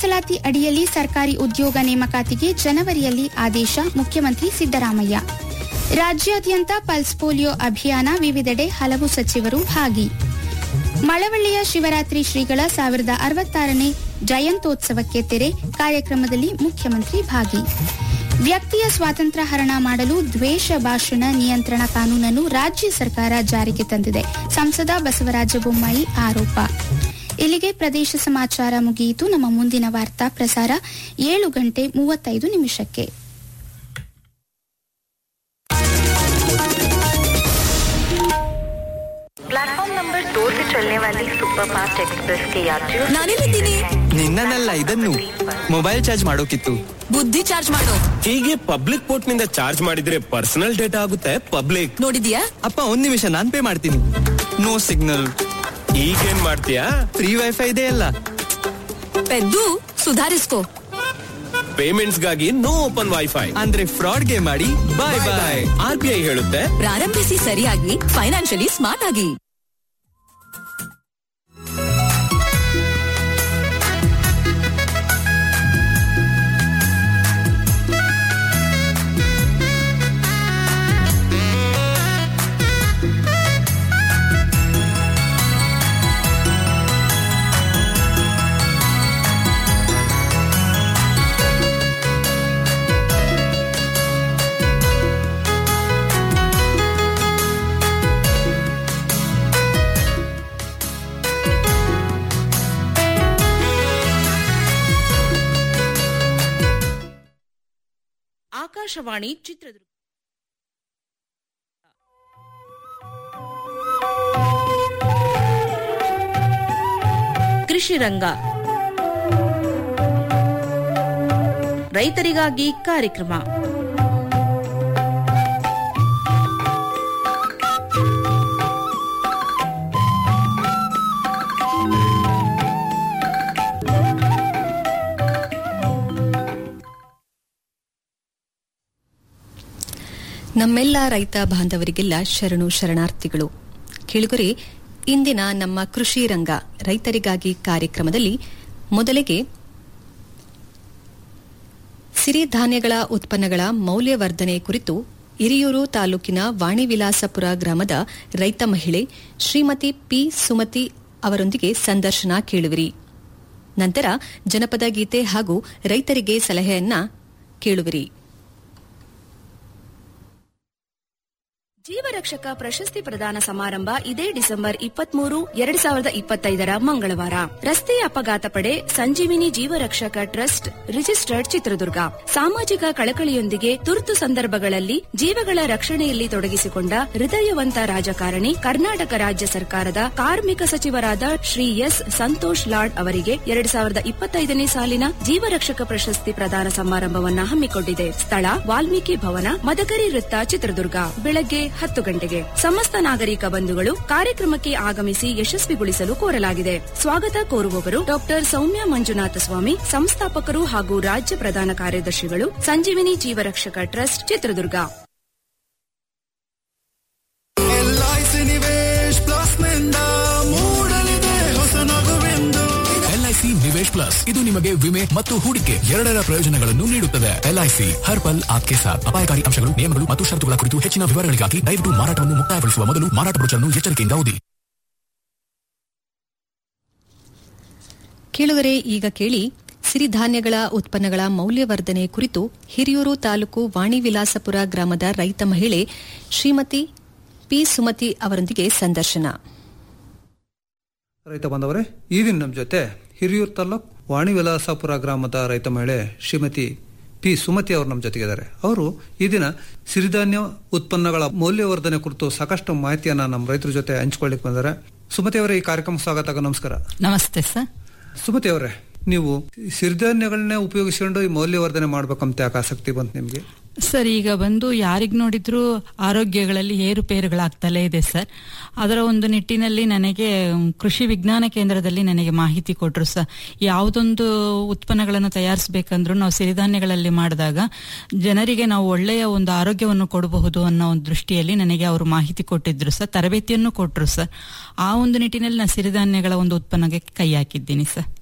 ಮೀಸಲಾತಿ ಅಡಿಯಲ್ಲಿ ಸರ್ಕಾರಿ ಉದ್ಯೋಗ ನೇಮಕಾತಿಗೆ ಜನವರಿಯಲ್ಲಿ ಆದೇಶ ಮುಖ್ಯಮಂತ್ರಿ ಸಿದ್ದರಾಮಯ್ಯ ರಾಜ್ಯಾದ್ಯಂತ ಪಲ್ಸ್ ಪೋಲಿಯೋ ಅಭಿಯಾನ ವಿವಿಧೆಡೆ ಹಲವು ಸಚಿವರು ಭಾಗಿ ಮಳವಳ್ಳಿಯ ಶಿವರಾತ್ರಿ ಶ್ರೀಗಳ ಸಾವಿರದ ಅರವತ್ತಾರನೇ ಜಯಂತ್ಯೋತ್ಸವಕ್ಕೆ ತೆರೆ ಕಾರ್ಯಕ್ರಮದಲ್ಲಿ ಮುಖ್ಯಮಂತ್ರಿ ಭಾಗಿ ವ್ಯಕ್ತಿಯ ಸ್ವಾತಂತ್ರ್ಯ ಹರಣ ಮಾಡಲು ದ್ವೇಷ ಭಾಷಣ ನಿಯಂತ್ರಣ ಕಾನೂನನ್ನು ರಾಜ್ಯ ಸರ್ಕಾರ ಜಾರಿಗೆ ತಂದಿದೆ ಸಂಸದ ಬಸವರಾಜ ಬೊಮ್ಮಾಯಿ ಆರೋಪ ಇಲ್ಲಿಗೆ ಪ್ರದೇಶ ಸಮಾಚಾರ ಮುಗಿಯಿತು ನಮ್ಮ ಮುಂದಿನ ವಾರ್ತಾ ಪ್ರಸಾರ ಏಳು ಗಂಟೆ ಮೂವತ್ತೈದು ನಿಮಿಷಕ್ಕೆ प्लेटफॉर्म नंबर दो से चलने वाली सुपर फास्ट एक्सप्रेस के यात्रियों ನಾನೆಲ್ಲಿದ್ದೀನಿ ನಿನ್ನನ್ನೆಲ್ಲ ಇದನ್ನು ಮೊಬೈಲ್ ಚಾರ್ಜ್ ಮಾಡೋಕಿತ್ತು ಬುದ್ಧಿ ಚಾರ್ಜ್ ಮಾಡು ಹೀಗೆ ಪಬ್ಲಿಕ್ ಪೋರ್ಟ್ ನಿಂದ ಚಾರ್ಜ್ ಮಾಡಿದ್ರೆ ಪರ್ಸನಲ್ ಡೇಟಾ ಆಗುತ್ತೆ ಪಬ್ಲಿಕ್ ನೋಡಿದ್ಯಾ ಅಪ್ಪ ಒಂದ್ ನಿಮಿಷ ನಾನ್ ಪೇ ಮಾಡ್ತೀನಿ ನೋ ಸಿಗ್ನಲ್ ಈಗೇನ್ ಮಾಡ್ತೀಯಾ ಫ್ರೀ ವೈಫೈ ಇದೆ ಅಲ್ಲ ಪೆದ್ದು ಸುಧಾರಿಸ್ಕೋ ಪೇಮೆಂಟ್ಸ್ ಗಾಗಿ ನೋ ಓಪನ್ ವೈಫೈ ಅಂದ್ರೆ ಫ್ರಾಡ್ ಗೆ ಮಾಡಿ bye bye R B I ಹೇಳುತ್ತೆ ಪ್ರಾರಂಭಿಸಿ ಸರಿಯಾಗಿ ಫೈನಾನ್ಷಿಯಲಿ ಸ್ಮಾರ್ಟ್ ಆಗಿ ಆಕಾಶವಾಣಿ ಚಿತ್ರದುರ್ಗ ಕೃಷಿ ರಂಗ ರೈತರಿಗಾಗಿ ಕಾರ್ಯಕ್ರಮ ನಮ್ಮೆಲ್ಲ ರೈತ ಬಾಂಧವರಿಗೆಲ್ಲ ಶರಣು ಶರಣಾರ್ಥಿಗಳು ಕೇಳುಗರೆ ಇಂದಿನ ನಮ್ಮ ಕೃಷಿ ರಂಗ ರೈತರಿಗಾಗಿ ಕಾರ್ಯಕ್ರಮದಲ್ಲಿ ಮೊದಲಿಗೆ ಸಿರಿಧಾನ್ಯಗಳ ಉತ್ಪನ್ನಗಳ ಮೌಲ್ಯವರ್ಧನೆ ಕುರಿತು ಹಿರಿಯೂರು ತಾಲೂಕಿನ ವಾಣಿವಿಲಾಸಪುರ ಗ್ರಾಮದ ರೈತ ಮಹಿಳೆ ಶ್ರೀಮತಿ ಪಿ ಸುಮತಿ ಅವರೊಂದಿಗೆ ಸಂದರ್ಶನ ಕೇಳುವಿರಿ ನಂತರ ಜನಪದ ಗೀತೆ ಹಾಗೂ ರೈತರಿಗೆ ಸಲಹೆಯನ್ನ ಕೇಳುವಿರಿ ಜೀವರಕ್ಷಕ ಪ್ರಶಸ್ತಿ ಪ್ರದಾನ ಸಮಾರಂಭ ಇದೇ ಡಿಸೆಂಬರ್ ಇಪ್ಪತ್ಮೂರು ಎರಡ್ ಸಾವಿರದ ಇಪ್ಪತ್ತೈದರ ಮಂಗಳವಾರ ರಸ್ತೆ ಅಪಘಾತ ಪಡೆ ಸಂಜೀವಿನಿ ಜೀವರಕ್ಷಕ ಟ್ರಸ್ಟ್ ರಿಜಿಸ್ಟರ್ಡ್ ಚಿತ್ರದುರ್ಗ ಸಾಮಾಜಿಕ ಕಳಕಳಿಯೊಂದಿಗೆ ತುರ್ತು ಸಂದರ್ಭಗಳಲ್ಲಿ ಜೀವಗಳ ರಕ್ಷಣೆಯಲ್ಲಿ ತೊಡಗಿಸಿಕೊಂಡ ಹೃದಯವಂತ ರಾಜಕಾರಣಿ ಕರ್ನಾಟಕ ರಾಜ್ಯ ಸರ್ಕಾರದ ಕಾರ್ಮಿಕ ಸಚಿವರಾದ ಶ್ರೀ ಎಸ್ ಸಂತೋಷ್ ಲಾಡ್ ಅವರಿಗೆ ಎರಡ್ ಸಾವಿರದ ಇಪ್ಪತ್ತೈದನೇ ಸಾಲಿನ ಜೀವರಕ್ಷಕ ಪ್ರಶಸ್ತಿ ಪ್ರದಾನ ಸಮಾರಂಭವನ್ನ ಹಮ್ಮಿಕೊಂಡಿದೆ ಸ್ಥಳ ವಾಲ್ಮೀಕಿ ಭವನ ಮದಕರಿ ವೃತ್ತ ಚಿತ್ರದುರ್ಗ ಬೆಳಗ್ಗೆ ಹತ್ತು ಗಂಟೆಗೆ ಸಮಸ್ತ ನಾಗರಿಕ ಬಂಧುಗಳು ಕಾರ್ಯಕ್ರಮಕ್ಕೆ ಆಗಮಿಸಿ ಯಶಸ್ವಿಗೊಳಿಸಲು ಕೋರಲಾಗಿದೆ ಸ್ವಾಗತ ಕೋರುವವರು ಡಾಕ್ಟರ್ ಸೌಮ್ಯ ಮಂಜುನಾಥ ಸ್ವಾಮಿ ಸಂಸ್ಥಾಪಕರು ಹಾಗೂ ರಾಜ್ಯ ಪ್ರಧಾನ ಕಾರ್ಯದರ್ಶಿಗಳು Sanjeevini Jeevarakshaka trust Chitradurga LIC Nivesh plus ನಿಂದ ಮೂಡಲಿದೆ ಹೊಸ ನಗುವೆಂದು ಎಲ್ಐಸಿ ನಿವೇಶ್ ಪ್ಲಸ್ ಇದು ನಿಮಗೆ ವಿಮೆ ಮತ್ತು ಹೂಡಿಕೆ ಎರಡರ ಪ್ರಯೋಜನಗಳನ್ನು ನೀಡುತ್ತದೆ ಎಲ್ಐಸಿ ಹರ್ ಪಲ್ ಆಪ್ಕೆ ಸಾಥ್ ಅಪಾಯಕಾರಿ ಅಂಶಗಳು ನಿಯಮಗಳು ಮತ್ತು ಷರತ್ತುಗಳ ಕುರಿತು ಹೆಚ್ಚಿನ ವಿವರಗಳಿಗಾಗಿ ದಯವಿಟ್ಟು ಮಾರಾಟವನ್ನು ಮುಕ್ತಾಯಗೊಳಿಸುವ ಮೊದಲು ಮಾರಾಟ ಬ್ರೋಚರ್ನ್ನು ಎಚ್ಚರಿಕೆಯಿಂದ ಓದಿ ಕೇಳುವರೆ ಈಗ ಕೇಳಿ ಸಿರಿಧಾನ್ಯಗಳ ಉತ್ಪನ್ನಗಳ ಮೌಲ್ಯವರ್ಧನೆ ಕುರಿತು ಹಿರಿಯೂರು ತಾಲೂಕು ವಾಣಿವಿಲಾಸಪುರ ಗ್ರಾಮದ ರೈತ ಮಹಿಳೆ ಶ್ರೀಮತಿ ಪಿ ಸುಮತಿ ಅವರೊಂದಿಗೆ ಸಂದರ್ಶನ ರೈತ ಬಾಂಧವರೇ ಈ ದಿನ ನಮ್ಮ ಜೊತೆ ಹಿರಿಯೂರು ತಾಲೂಕ್ ವಾಣಿವಿಲಾಸಪುರ ಗ್ರಾಮದ ರೈತ ಮಹಿಳೆ ಶ್ರೀಮತಿ ಪಿ ಸುಮತಿ ಅವರು ನಮ್ಮ ಜೊತೆಗಿದ್ದಾರೆ ಅವರು ಈ ದಿನ ಸಿರಿಧಾನ್ಯ ಉತ್ಪನ್ನಗಳ ಮೌಲ್ಯವರ್ಧನೆ ಕುರಿತು ಸಾಕಷ್ಟು ಮಾಹಿತಿಯನ್ನ ನಮ್ಮ ರೈತರ ಜೊತೆ ಹಂಚ್ಕೊಳ್ಳಿಕ್ ಬಂದರೆ ಸುಮತಿ ಅವರೇ ಈ ಕಾರ್ಯಕ್ರಮ ಸ್ವಾಗತ ನಮಸ್ಕಾರ ನಮಸ್ತೆ ಸರ್ ಸುಮತಿ ಅವರೇ ನೀವು ಸಿರಿಧಾನ್ಯಗಳನ್ನೇ ಉಪಯೋಗಿಸಿಕೊಂಡು ಈ ಮೌಲ್ಯವರ್ಧನೆ ಮಾಡ್ಬೇಕಂತ ಯಾಕೆ ಆಸಕ್ತಿ ಬಂತು ನಿಮ್ಗೆ ಸರ್ ಈಗ ಬಂದು ಯಾರಿಗ್ ನೋಡಿದ್ರು ಆರೋಗ್ಯಗಳಲ್ಲಿ ಏರುಪೇರುಗಳಾಗ್ತಲೇ ಇದೆ ಸರ್ ಅದರ ಒಂದು ನಿಟ್ಟಿನಲ್ಲಿ ನನಗೆ ಮ್, ಕೃಷಿ ವಿಜ್ಞಾನ ಕೇಂದ್ರದಲ್ಲಿ ನನಗೆ ಮಾಹಿತಿ ಕೊಟ್ರು ಸರ್ ಯಾವುದೊಂದು ಉತ್ಪನ್ನಗಳನ್ನು ತಯಾರಿಸಬೇಕಂದ್ರೂ ನಾವು ಸಿರಿಧಾನ್ಯಗಳಲ್ಲಿ ಮಾಡಿದಾಗ ಜನರಿಗೆ ನಾವು ಒಳ್ಳೆಯ ಒಂದು ಆರೋಗ್ಯವನ್ನು ಕೊಡಬಹುದು ಅನ್ನೋ ಒಂದು ದೃಷ್ಟಿಯಲ್ಲಿ ನನಗೆ ಅವರು ಮಾಹಿತಿ ಕೊಟ್ಟಿದ್ರು ಸರ್ ತರಬೇತಿಯನ್ನು ಕೊಟ್ರು ಸರ್ ಆ ಒಂದು ನಿಟ್ಟಿನಲ್ಲಿ ನಾನು ಸಿರಿಧಾನ್ಯಗಳ ಒಂದು ಉತ್ಪನ್ನಕ್ಕೆ ಕೈ ಹಾಕಿದ್ದೀನಿ ಸರ್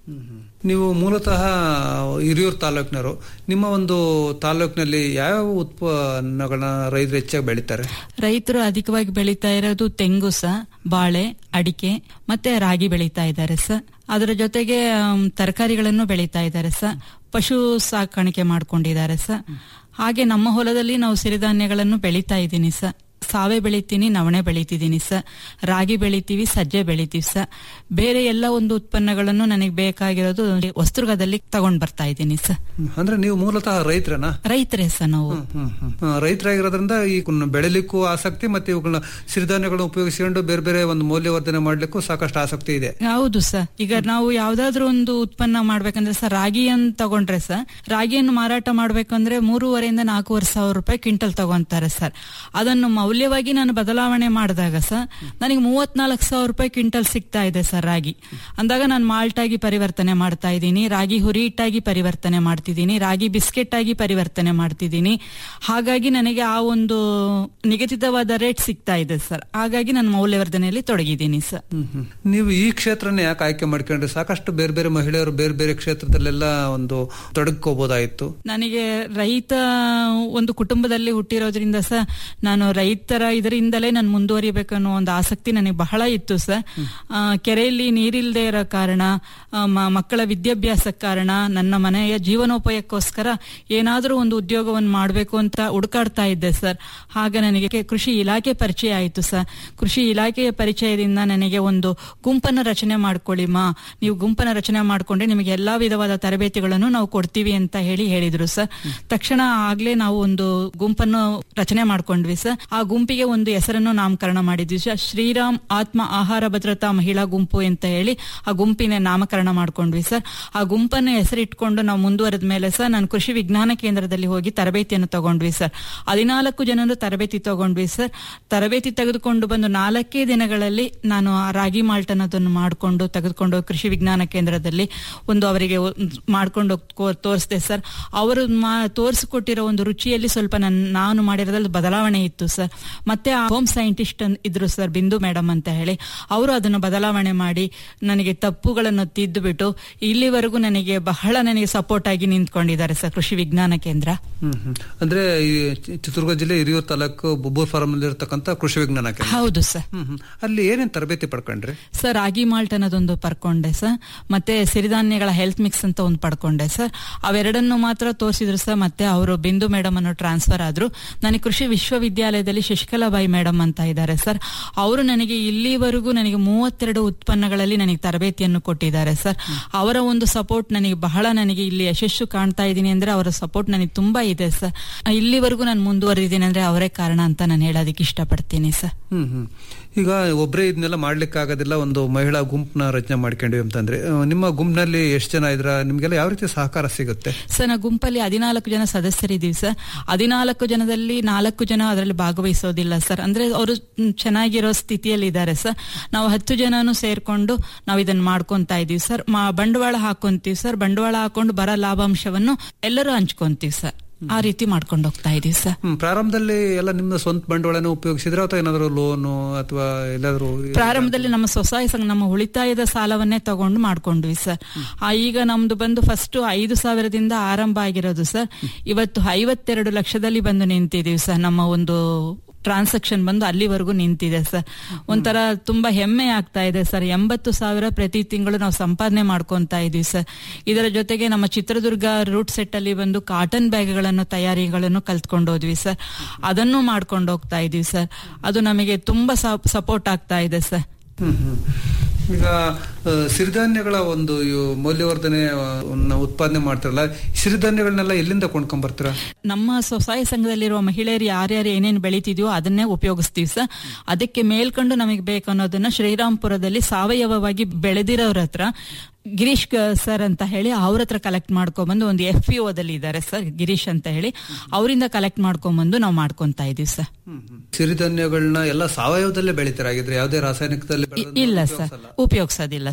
ನೀವು ಮೂಲತಃ ಹಿರಿಯೂರು ತಾಲೂಕಿನವರು ನಿಮ್ಮ ಒಂದು ತಾಲೂಕಿನಲ್ಲಿ ಯಾವ ಉತ್ಪನ್ನಗಳನ್ನ ರೈತರು ಹೆಚ್ಚಾಗಿ ಬೆಳೀತಾರೆ ರೈತರು ಅಧಿಕವಾಗಿ ಬೆಳೀತಾ ಇರೋದು ತೆಂಗು ಸಹ ಬಾಳೆ ಅಡಿಕೆ ಮತ್ತೆ ರಾಗಿ ಬೆಳೀತಾ ಇದ್ದಾರೆ ಸರ್ ಅದರ ಜೊತೆಗೆ ಆಮ್, ತರಕಾರಿಗಳನ್ನು ಬೆಳೀತಾ ಇದ್ದಾರೆ ಸರ್ ಪಶು ಸಾಕಾಣಿಕೆ ಮಾಡ್ಕೊಂಡಿದ್ದಾರೆ ಸರ್ ಹಾಗೆ ನಮ್ಮ ಹೊಲದಲ್ಲಿ ನಾವು ಸಿರಿಧಾನ್ಯಗಳನ್ನು ಬೆಳೀತಾ ಇದ್ದೀನಿ ಸರ್ ಸಾವೆ ಬೆಳಿತೀನಿ ನವಣೆ ಬೆಳಿತಿದ್ದೀನಿ ಸರ್ ರಾಗಿ ಬೆಳಿತೀವಿ ಸಜ್ಜೆ ಬೆಳಿತೀವಿ ಸರ್ ಬೇರೆ ಎಲ್ಲ ಒಂದು ಉತ್ಪನ್ನಗಳನ್ನು ನನಗೆ ಬೇಕಾಗಿರೋದು ವಸ್ತುರ್ಗದಲ್ಲಿ ತಗೊಂಡ್ ಬರ್ತಾ ಇದ್ದೀನಿ ಸರ್ ಹ್ಮ್. ಅಂದ್ರೆ ನೀವು ಮೂಲತಃ ರೈತರನಾ ರೈತರೇ ಸರ್ ನಾವು ಆ, ರೈತರಾಗಿರೋದ್ರಿಂದ ಈ ಕುನ್ನ ಬೆಳೆಲಿಕ್ಕೂ ಆಸಕ್ತಿ ಮತ್ತೆ ಇವುಗಳನ್ನ ಸಿರಿಧಾನ್ಯಗಳನ್ನ ಉಪಯೋಗಿಸಿಕೊಂಡು ಬೇರೆ ಬೇರೆ ಒಂದು ಮೌಲ್ಯವರ್ಧನೆ ಮಾಡ್ಲಿಕ್ಕೂ ಸಾಕಷ್ಟು ಆಸಕ್ತಿ ಇದೆ ಹೌದು ಸರ್ ಈಗ ನಾವು ಯಾವ್ದಾದ್ರು ಒಂದು ಉತ್ಪನ್ನ ಮಾಡ್ಬೇಕಂದ್ರೆ ಸರ್ ರಾಗಿಯನ್ನು ತಗೊಂಡ್ರೆ ಸರ್ ರಾಗಿಯನ್ನು ಮಾರಾಟ ಮಾಡ್ಬೇಕಂದ್ರೆ ಮೂರುವರೆಯಿಂದ ನಾಲ್ಕೂವರೆ ಸಾವಿರ ರೂಪಾಯಿ ಕ್ವಿಂಟಲ್ ತಗೊಂತಾರೆ ಸರ್ ಅದನ್ನು ಮೌಲ್ಯವಾಗಿ ನಾನು ಬದಲಾವಣೆ ಮಾಡಿದಾಗ ಸರ್ ನನಗೆ ಮೂವತ್ನಾಲ್ಕು ಸಾವಿರ ರೂಪಾಯಿ ಕ್ವಿಂಟಲ್ ಸಿಗ್ತಾ ಇದೆ ಸರ್ ರಾಗಿ ಅಂದಾಗ ನಾನು ಮಾಲ್ಟ್ ಆಗಿ ಪರಿವರ್ತನೆ ಮಾಡ್ತಾ ಇದ್ದೀನಿ ರಾಗಿ ಹುರಿ ಹಿಟ್ಟಾಗಿ ಪರಿವರ್ತನೆ ಮಾಡ್ತಿದ್ದೀನಿ ರಾಗಿ ಬಿಸ್ಕೆಟ್ ಆಗಿ ಪರಿವರ್ತನೆ ಮಾಡ್ತಿದ್ದೀನಿ ಹಾಗಾಗಿ ನನಗೆ ಆ ಒಂದು ನಿಗದಿತವಾದ ರೇಟ್ ಸಿಗ್ತಾ ಇದೆ ಸರ್ ಹಾಗಾಗಿ ನಾನು ಮೌಲ್ಯವರ್ಧನೆಯಲ್ಲಿ ತೊಡಗಿದ್ದೀನಿ ಸರ್ ನೀವು ಈ ಕ್ಷೇತ್ರನ ಯಾಕೆ ಆಯ್ಕೆ ಮಾಡ್ಕೊಂಡ್ರೆ ಸಾಕಷ್ಟು ಬೇರೆ ಬೇರೆ ಮಹಿಳೆಯರು ಬೇರೆ ಬೇರೆ ಕ್ಷೇತ್ರದಲ್ಲೆಲ್ಲ ಒಂದು ತೊಡಗಿಕೋಬಹುದಾಯಿತು ನನಗೆ ರೈತ ಒಂದು ಕುಟುಂಬದಲ್ಲಿ ಹುಟ್ಟಿರೋದ್ರಿಂದ ಸರ್ ನಾನು ರೈತರ ಇದರಿಂದಲೇ ನಾನು ಮುಂದುವರಿಬೇಕನ್ನೋ ಒಂದು ಆಸಕ್ತಿ ನನಗೆ ಬಹಳ ಇತ್ತು ಸರ್ ಆ, ಕೆರೆಯಲ್ಲಿ ನೀರಿಲ್ಲದೆ ಇರೋ ಕಾರಣ ಆ, ಮ- ಮಕ್ಕಳ ವಿದ್ಯಾಭ್ಯಾಸ ಕಾರಣ ನನ್ನ ಮನೆಯ ಜೀವನೋಪಾಯಕ್ಕೋಸ್ಕರ ಏನಾದರೂ ಒಂದು ಉದ್ಯೋಗವನ್ನು ಮಾಡಬೇಕು ಅಂತ ಹುಡುಕಾಡ್ತಾ ಇದ್ದೆ ಸರ್ ಆಗ ನನಗೆ ಕೃಷಿ ಇಲಾಖೆ ಪರಿಚಯ ಆಯಿತು ಸರ್ ಕೃಷಿ ಇಲಾಖೆಯ ಪರಿಚಯದಿಂದ ನನಗೆ ಒಂದು ಗುಂಪನ್ನು ರಚನೆ ಮಾಡ್ಕೊಳ್ಳಿ ಮಾ ನೀವು ಗುಂಪನ್ನು ರಚನೆ ಮಾಡ್ಕೊಂಡ್ರೆ ನಿಮಗೆ ಎಲ್ಲಾ ವಿಧವಾದ ತರಬೇತಿಗಳನ್ನು ನಾವು ಕೊಡ್ತೀವಿ ಅಂತ ಹೇಳಿ ಹೇಳಿದ್ರು ಸರ್ ತಕ್ಷಣ ಆಗ್ಲೇ ನಾವು ಒಂದು ಗುಂಪನ್ನು ರಚನೆ ಮಾಡ್ಕೊಂಡ್ವಿ ಸರ್ ಆ ಗುಂಪಿಗೆ ಒಂದು ಹೆಸರನ್ನು ನಾಮಕರಣ ಮಾಡಿದ್ವಿ ಸರ್ ಶ್ರೀರಾಮ್ ಆತ್ಮ ಆಹಾರ ಭದ್ರತಾ ಮಹಿಳಾ ಗುಂಪು ಅಂತ ಹೇಳಿ ಆ ಗುಂಪಿನ ನಾಮಕರಣ ಮಾಡ್ಕೊಂಡ್ವಿ ಸರ್ ಆ ಗುಂಪನ್ನು ಹೆಸರಿಟ್ಕೊಂಡು ನಾವು ಮುಂದುವರೆದ ಮೇಲೆ ಸರ್ ನಾನು ಕೃಷಿ ವಿಜ್ಞಾನ ಕೇಂದ್ರದಲ್ಲಿ ಹೋಗಿ ತರಬೇತಿಯನ್ನು ತಗೊಂಡ್ವಿ ಸರ್ ಹದಿನಾಲ್ಕು ಜನರು ತರಬೇತಿ ತಗೊಂಡ್ವಿ ಸರ್ ತರಬೇತಿ ತೆಗೆದುಕೊಂಡು ಬಂದು ನಾಲ್ಕೇ ದಿನಗಳಲ್ಲಿ ನಾನು ಆ ರಾಗಿ ಮಾಲ್ಟ್ ಅನ್ನೋದನ್ನು ಮಾಡಿಕೊಂಡು ತೆಗೆದುಕೊಂಡು ಹೋಗಿ ಕೃಷಿ ವಿಜ್ಞಾನ ಕೇಂದ್ರದಲ್ಲಿ ಒಂದು ಅವರಿಗೆ ಮಾಡ್ಕೊಂಡು ತೋರಿಸಿದೆ ಸರ್ ಅವರು ಮಾ- ತೋರಿಸಿಕೊಟ್ಟಿರೋ ಒಂದು ರುಚಿಯಲ್ಲಿ ಸ್ವಲ್ಪ ನನ್ನ ನಾನು ಮಾಡಿರೋದ್ರಲ್ಲಿ ಬದಲಾವಣೆ ಇತ್ತು ಸರ್ ಮತ್ತೆ ಆ ಹೋಮ್ ಸೈಂಟಿಸ್ಟ್ ಇದ್ರು ಸರ್ ಬಿಂದು ಮೇಡಮ್ ಅಂತ ಹೇಳಿ ಅವರು ಅದನ್ನು ಬದಲಾವಣೆ ಮಾಡಿ ನನಗೆ ತಪ್ಪುಗಳನ್ನು ತಿದ್ದುಬಿಟ್ಟು ಇಲ್ಲಿವರೆಗೂ ನನಗೆ ಬಹಳ ನನಗೆ ಸಪೋರ್ಟ್ ಆಗಿ ನಿಂತ್ಕೊಂಡಿದ್ದಾರೆ ಸರ್ ಕೃಷಿ ವಿಜ್ಞಾನ ಕೇಂದ್ರ ಹ್ಮ್ ಹ್ಮ್. ಅಂದ್ರೆ ಈ ಚಿ- ಚಿತ್ರದುರ್ಗ ಜಿಲ್ಲೆ ಹಿರಿಯೂರು ತಾಲೂಕು ಬೊಬ್ಬೂರ್ ಫಾರಂ ಅಲ್ಲಿ ಇರತಕ್ಕಂತ ಕೃಷಿ ವಿಜ್ಞಾನ ಕೇಂದ್ರ ಹೌದು ಸರ್ ಹ್ಮ್ ಹ್ಮ್. ಅಲ್ಲಿ ಏನೇನ್ ತರಬೇತಿ ಪಡ್ಕೊಂಡ್ರಿ ಸರ್ ರಾಗಿ ಮಾಲ್ಟ್ ಅನ್ನೋದೊಂದು ಪಡ್ಕೊಂಡೆ ಸರ್ ಮತ್ತೆ ಸಿರಿಧಾನ್ಯಗಳ ಹೆಲ್ತ್ ಮಿಕ್ಸ್ ಅಂತ ಒಂದು ಪಡ್ಕೊಂಡೆ ಸರ್ ಅವೆರಡನ್ನು ಮಾತ್ರ ತೋರಿಸಿದ್ರು ಸರ್ ಮತ್ತೆ ಅವರು ಬಿಂದು ಮೇಡಮ್ ಅನ್ನೋ ಟ್ರಾನ್ಸ್ಫರ್ ಆದ್ರು ನನಗೆ ಕೃಷಿ ವಿಶ್ವವಿದ್ಯಾಲಯದಲ್ಲಿ ಶಶಿಕಲಾಬಾಯಿ ಮೇಡಮ್ ಅಂತ ಇದ್ದಾರೆ ಸರ್ ಅವರು ನನಗೆ ಇಲ್ಲಿವರೆಗೂ ನನಗೆ ಮೂವತ್ತೆರಡು ಉತ್ಪನ್ನಗಳಲ್ಲಿ ನನಗೆ ತರಬೇತಿಯನ್ನು ಕೊಟ್ಟಿದ್ದಾರೆ ಸರ್ ಅವರ ಒಂದು ಸಪೋರ್ಟ್ ನನಗೆ ಬಹಳ ನನಗೆ ಇಲ್ಲಿ ಯಶಸ್ಸು ಕಾಣ್ತಾ ಇದ್ದೀನಿ ಅಂದ್ರೆ ಅವರ ಸಪೋರ್ಟ್ ನನಗೆ ತುಂಬಾ ಇದೆ ಸರ್ ಇಲ್ಲಿವರೆಗೂ ನಾನು ಮುಂದುವರೆದಿದ್ದೀನಿ ಅಂದ್ರೆ ಅವರೇ ಕಾರಣ ಅಂತ ನಾನು ಹೇಳೋದಕ್ಕೆ ಇಷ್ಟಪಡ್ತೀನಿ ಸರ್ ಹ್ಮ್ ಹ್ಮ್ ಈಗ ಒಬ್ಬರೇ ಇದನ್ನೆಲ್ಲ ಮಾಡ್ಲಿಕ್ಕೆ ಆಗೋದಿಲ್ಲ ಒಂದು ಮಹಿಳಾ ಗುಂಪನ್ನ ರಚನೆ ಮಾಡ್ಕೊಂಡ್ವಿ ಅಂತಂದ್ರೆ ಆ, ನಿಮ್ಮ ಗುಂಪಿನಲ್ಲಿ ಎಷ್ಟು ಜನ ಇದ್ರ ನಿಮ್ಗೆಲ್ಲ ಯಾವ ರೀತಿ ಸಹಕಾರ ಸಿಗುತ್ತೆ ಸರ್ ನಾ ಗುಂಪಲ್ಲಿ ಹದಿನಾಲ್ಕು ಜನ ಸದಸ್ಯರಿದ್ದೀವಿ ಸರ್ ಹದಿನಾಲ್ಕು ಜನದಲ್ಲಿ ನಾಲ್ಕು ಜನ ಅದರಲ್ಲಿ ಭಾಗವಹಿಸೋದಿಲ್ಲ ಸರ್ ಅಂದ್ರೆ ಅವರು ಚೆನ್ನಾಗಿರೋ ಸ್ಥಿತಿಯಲ್ಲಿ ಇದ್ದಾರೆ ಸರ್ ನಾವು ಹತ್ತು ಜನನು ಸೇರ್ಕೊಂಡು ನಾವು ಇದನ್ನ ಮಾಡ್ಕೊಂತಾ ಇದೀವಿ ಸರ್ ಮಾ- ಬಂಡವಾಳ ಹಾಕೊಂತೀವಿ ಸರ್ ಬಂಡವಾಳ ಹಾಕೊಂಡು ಬರೋ ಲಾಭಾಂಶವನ್ನು ಎಲ್ಲರೂ ಹಂಚ್ಕೊಂತೀವಿ ಸರ್ ಆ ರೀತಿ ಮಾಡ್ಕೊಂಡು ಹೋಗ್ತಾ ಇದೀವಿ ಸರ್ ಹ್ಮ್, ಪ್ರಾರಂಭದಲ್ಲಿ ಎಲ್ಲ ನಿಮ್ಮ ಸ್ವಂತ ಬಂಡವಾಳನ ಉಪಯೋಗಿಸಿದ್ರೆ ಅಥವಾ ಏನಾದ್ರು ಲೋನು ಅಥವಾ ಎಲ್ಲಾದ್ರೂ ಪ್ರಾರಂಭದಲ್ಲಿ ನಮ್ಮ ಸ್ವಸಹಾಯ ಸಂಘ ನಮ್ಮ ಉಳಿತಾಯದ ಸಾಲವನ್ನೇ ತಗೊಂಡು ಮಾಡ್ಕೊಂಡ್ವಿ ಸರ್ ಆ, ಈಗ ನಮ್ದು ಬಂದು ಫಸ್ಟ್ ಐದು ಸಾವಿರದಿಂದ ಆರಂಭ ಆಗಿರೋದು ಸರ್ ಇವತ್ತು ಐವತ್ತೆರಡು ಲಕ್ಷದಲ್ಲಿ ಬಂದು ನಿಂತಿದೀವಿ ಸರ್ ನಮ್ಮ ಒಂದು ಟ್ರಾನ್ಸಾಕ್ಷನ್ ಬಂದು ಅಲ್ಲಿವರೆಗೂ ನಿಂತಿದೆ ಸರ್ ಒಂಥರ ತುಂಬಾ ಹೆಮ್ಮೆ ಆಗ್ತಾ ಇದೆ ಸರ್ ಎಂಬತ್ತು ಸಾವಿರ ಪ್ರತಿ ತಿಂಗಳು ನಾವು ಸಂಪಾದನೆ ಮಾಡ್ಕೊಂತಾ ಇದೀವಿ ಸರ್ ಇದರ ಜೊತೆಗೆ ನಮ್ಮ ಚಿತ್ರದುರ್ಗ ರೂಟ್ ಸೆಟ್ ಅಲ್ಲಿ ಬಂದು ಕಾಟನ್ ಬ್ಯಾಗ್ಗಳನ್ನು ತಯಾರಿಗಳನ್ನು ಕಲ್ತ್ಕೊಂಡು ಹೋದ್ವಿ ಸರ್ ಅದನ್ನು ಮಾಡ್ಕೊಂಡು ಹೋಗ್ತಾ ಇದೀವಿ ಸರ್ ಅದು ನಮಗೆ ತುಂಬಾ ಸಪೋರ್ಟ್ ಆಗ್ತಾ ಇದೆ ಸರ್ ಹ್ಮ್ ಹ್ಮ್. ಈಗ ಆ, ಸಿರಿಧಾನ್ಯಗಳ ಒಂದು ಇವು ಮೌಲ್ಯವರ್ಧನೆ ಆ, ನ ಉತ್ಪಾದನೆ ಮಾಡ್ತಾರಲ್ಲ ಈ ಸಿರಿಧಾನ್ಯಗಳನ್ನೆಲ್ಲ ಎಲ್ಲಿಂದ ಕೊಂಡ್ಕೊಂಡ್ ಬರ್ತೀರಾ ನಮ್ಮ ಸ್ವಸಹಾಯ ಸಂಘದಲ್ಲಿರುವ ಮಹಿಳೆಯರು ಯಾರ್ಯಾರು ಏನೇನು ಬೆಳಿತಿದ್ಯೋ ಅದನ್ನೇ ಉಪಯೋಗಿಸ್ತೀವಿ ಸರ್ ಅದಕ್ಕೆ ಮೇಲ್ಕೊಂಡು ನಮಗೆ ಬೇಕು ಅನ್ನೋದನ್ನ ಶ್ರೀರಾಮ್ಪುರದಲ್ಲಿ ಸಾವಯವವಾಗಿ ಬೆಳೆದಿರೋರ ಹತ್ರ ಗಿರೀಶ್ ಗ- ಸರ್ ಅಂತ ಹೇಳಿ ಅವ್ರ ಹತ್ರ ಕಲೆಕ್ಟ್ ಮಾಡ್ಕೊಂಡ್ಬಂದು ಒಂದು ಎಫ್ ಪಿ ಓದಲ್ಲಿ ಇದ್ದಾರೆ ಸರ್ ಗಿರೀಶ್ ಅಂತ ಹೇಳಿ ಅವರಿಂದ ಕಲೆಕ್ಟ್ ಮಾಡ್ಕೊಂಡ್ಬಂದು ನಾವು ಮಾಡ್ಕೊಂತಾ ಇದೀವಿ ಸರ್ ಸಿರಿಧಾನ್ಯಗಳನ್ನ ಎಲ್ಲ ಸಾವಯವದಲ್ಲೇ ಬೆಳಿತೀರಾ ಹಾಗಿದ್ರೆ ಯಾವುದೇ ರಾಸಾಯನಿಕದಲ್ಲಿ ಬೆಳೆದನ್ನ ಇಲ್ಲ ಉಪಯೋಗಿಸಲ್ಲ? ಸರ್ ಉಪಯೋಗಿಸೋದಿಲ್ಲ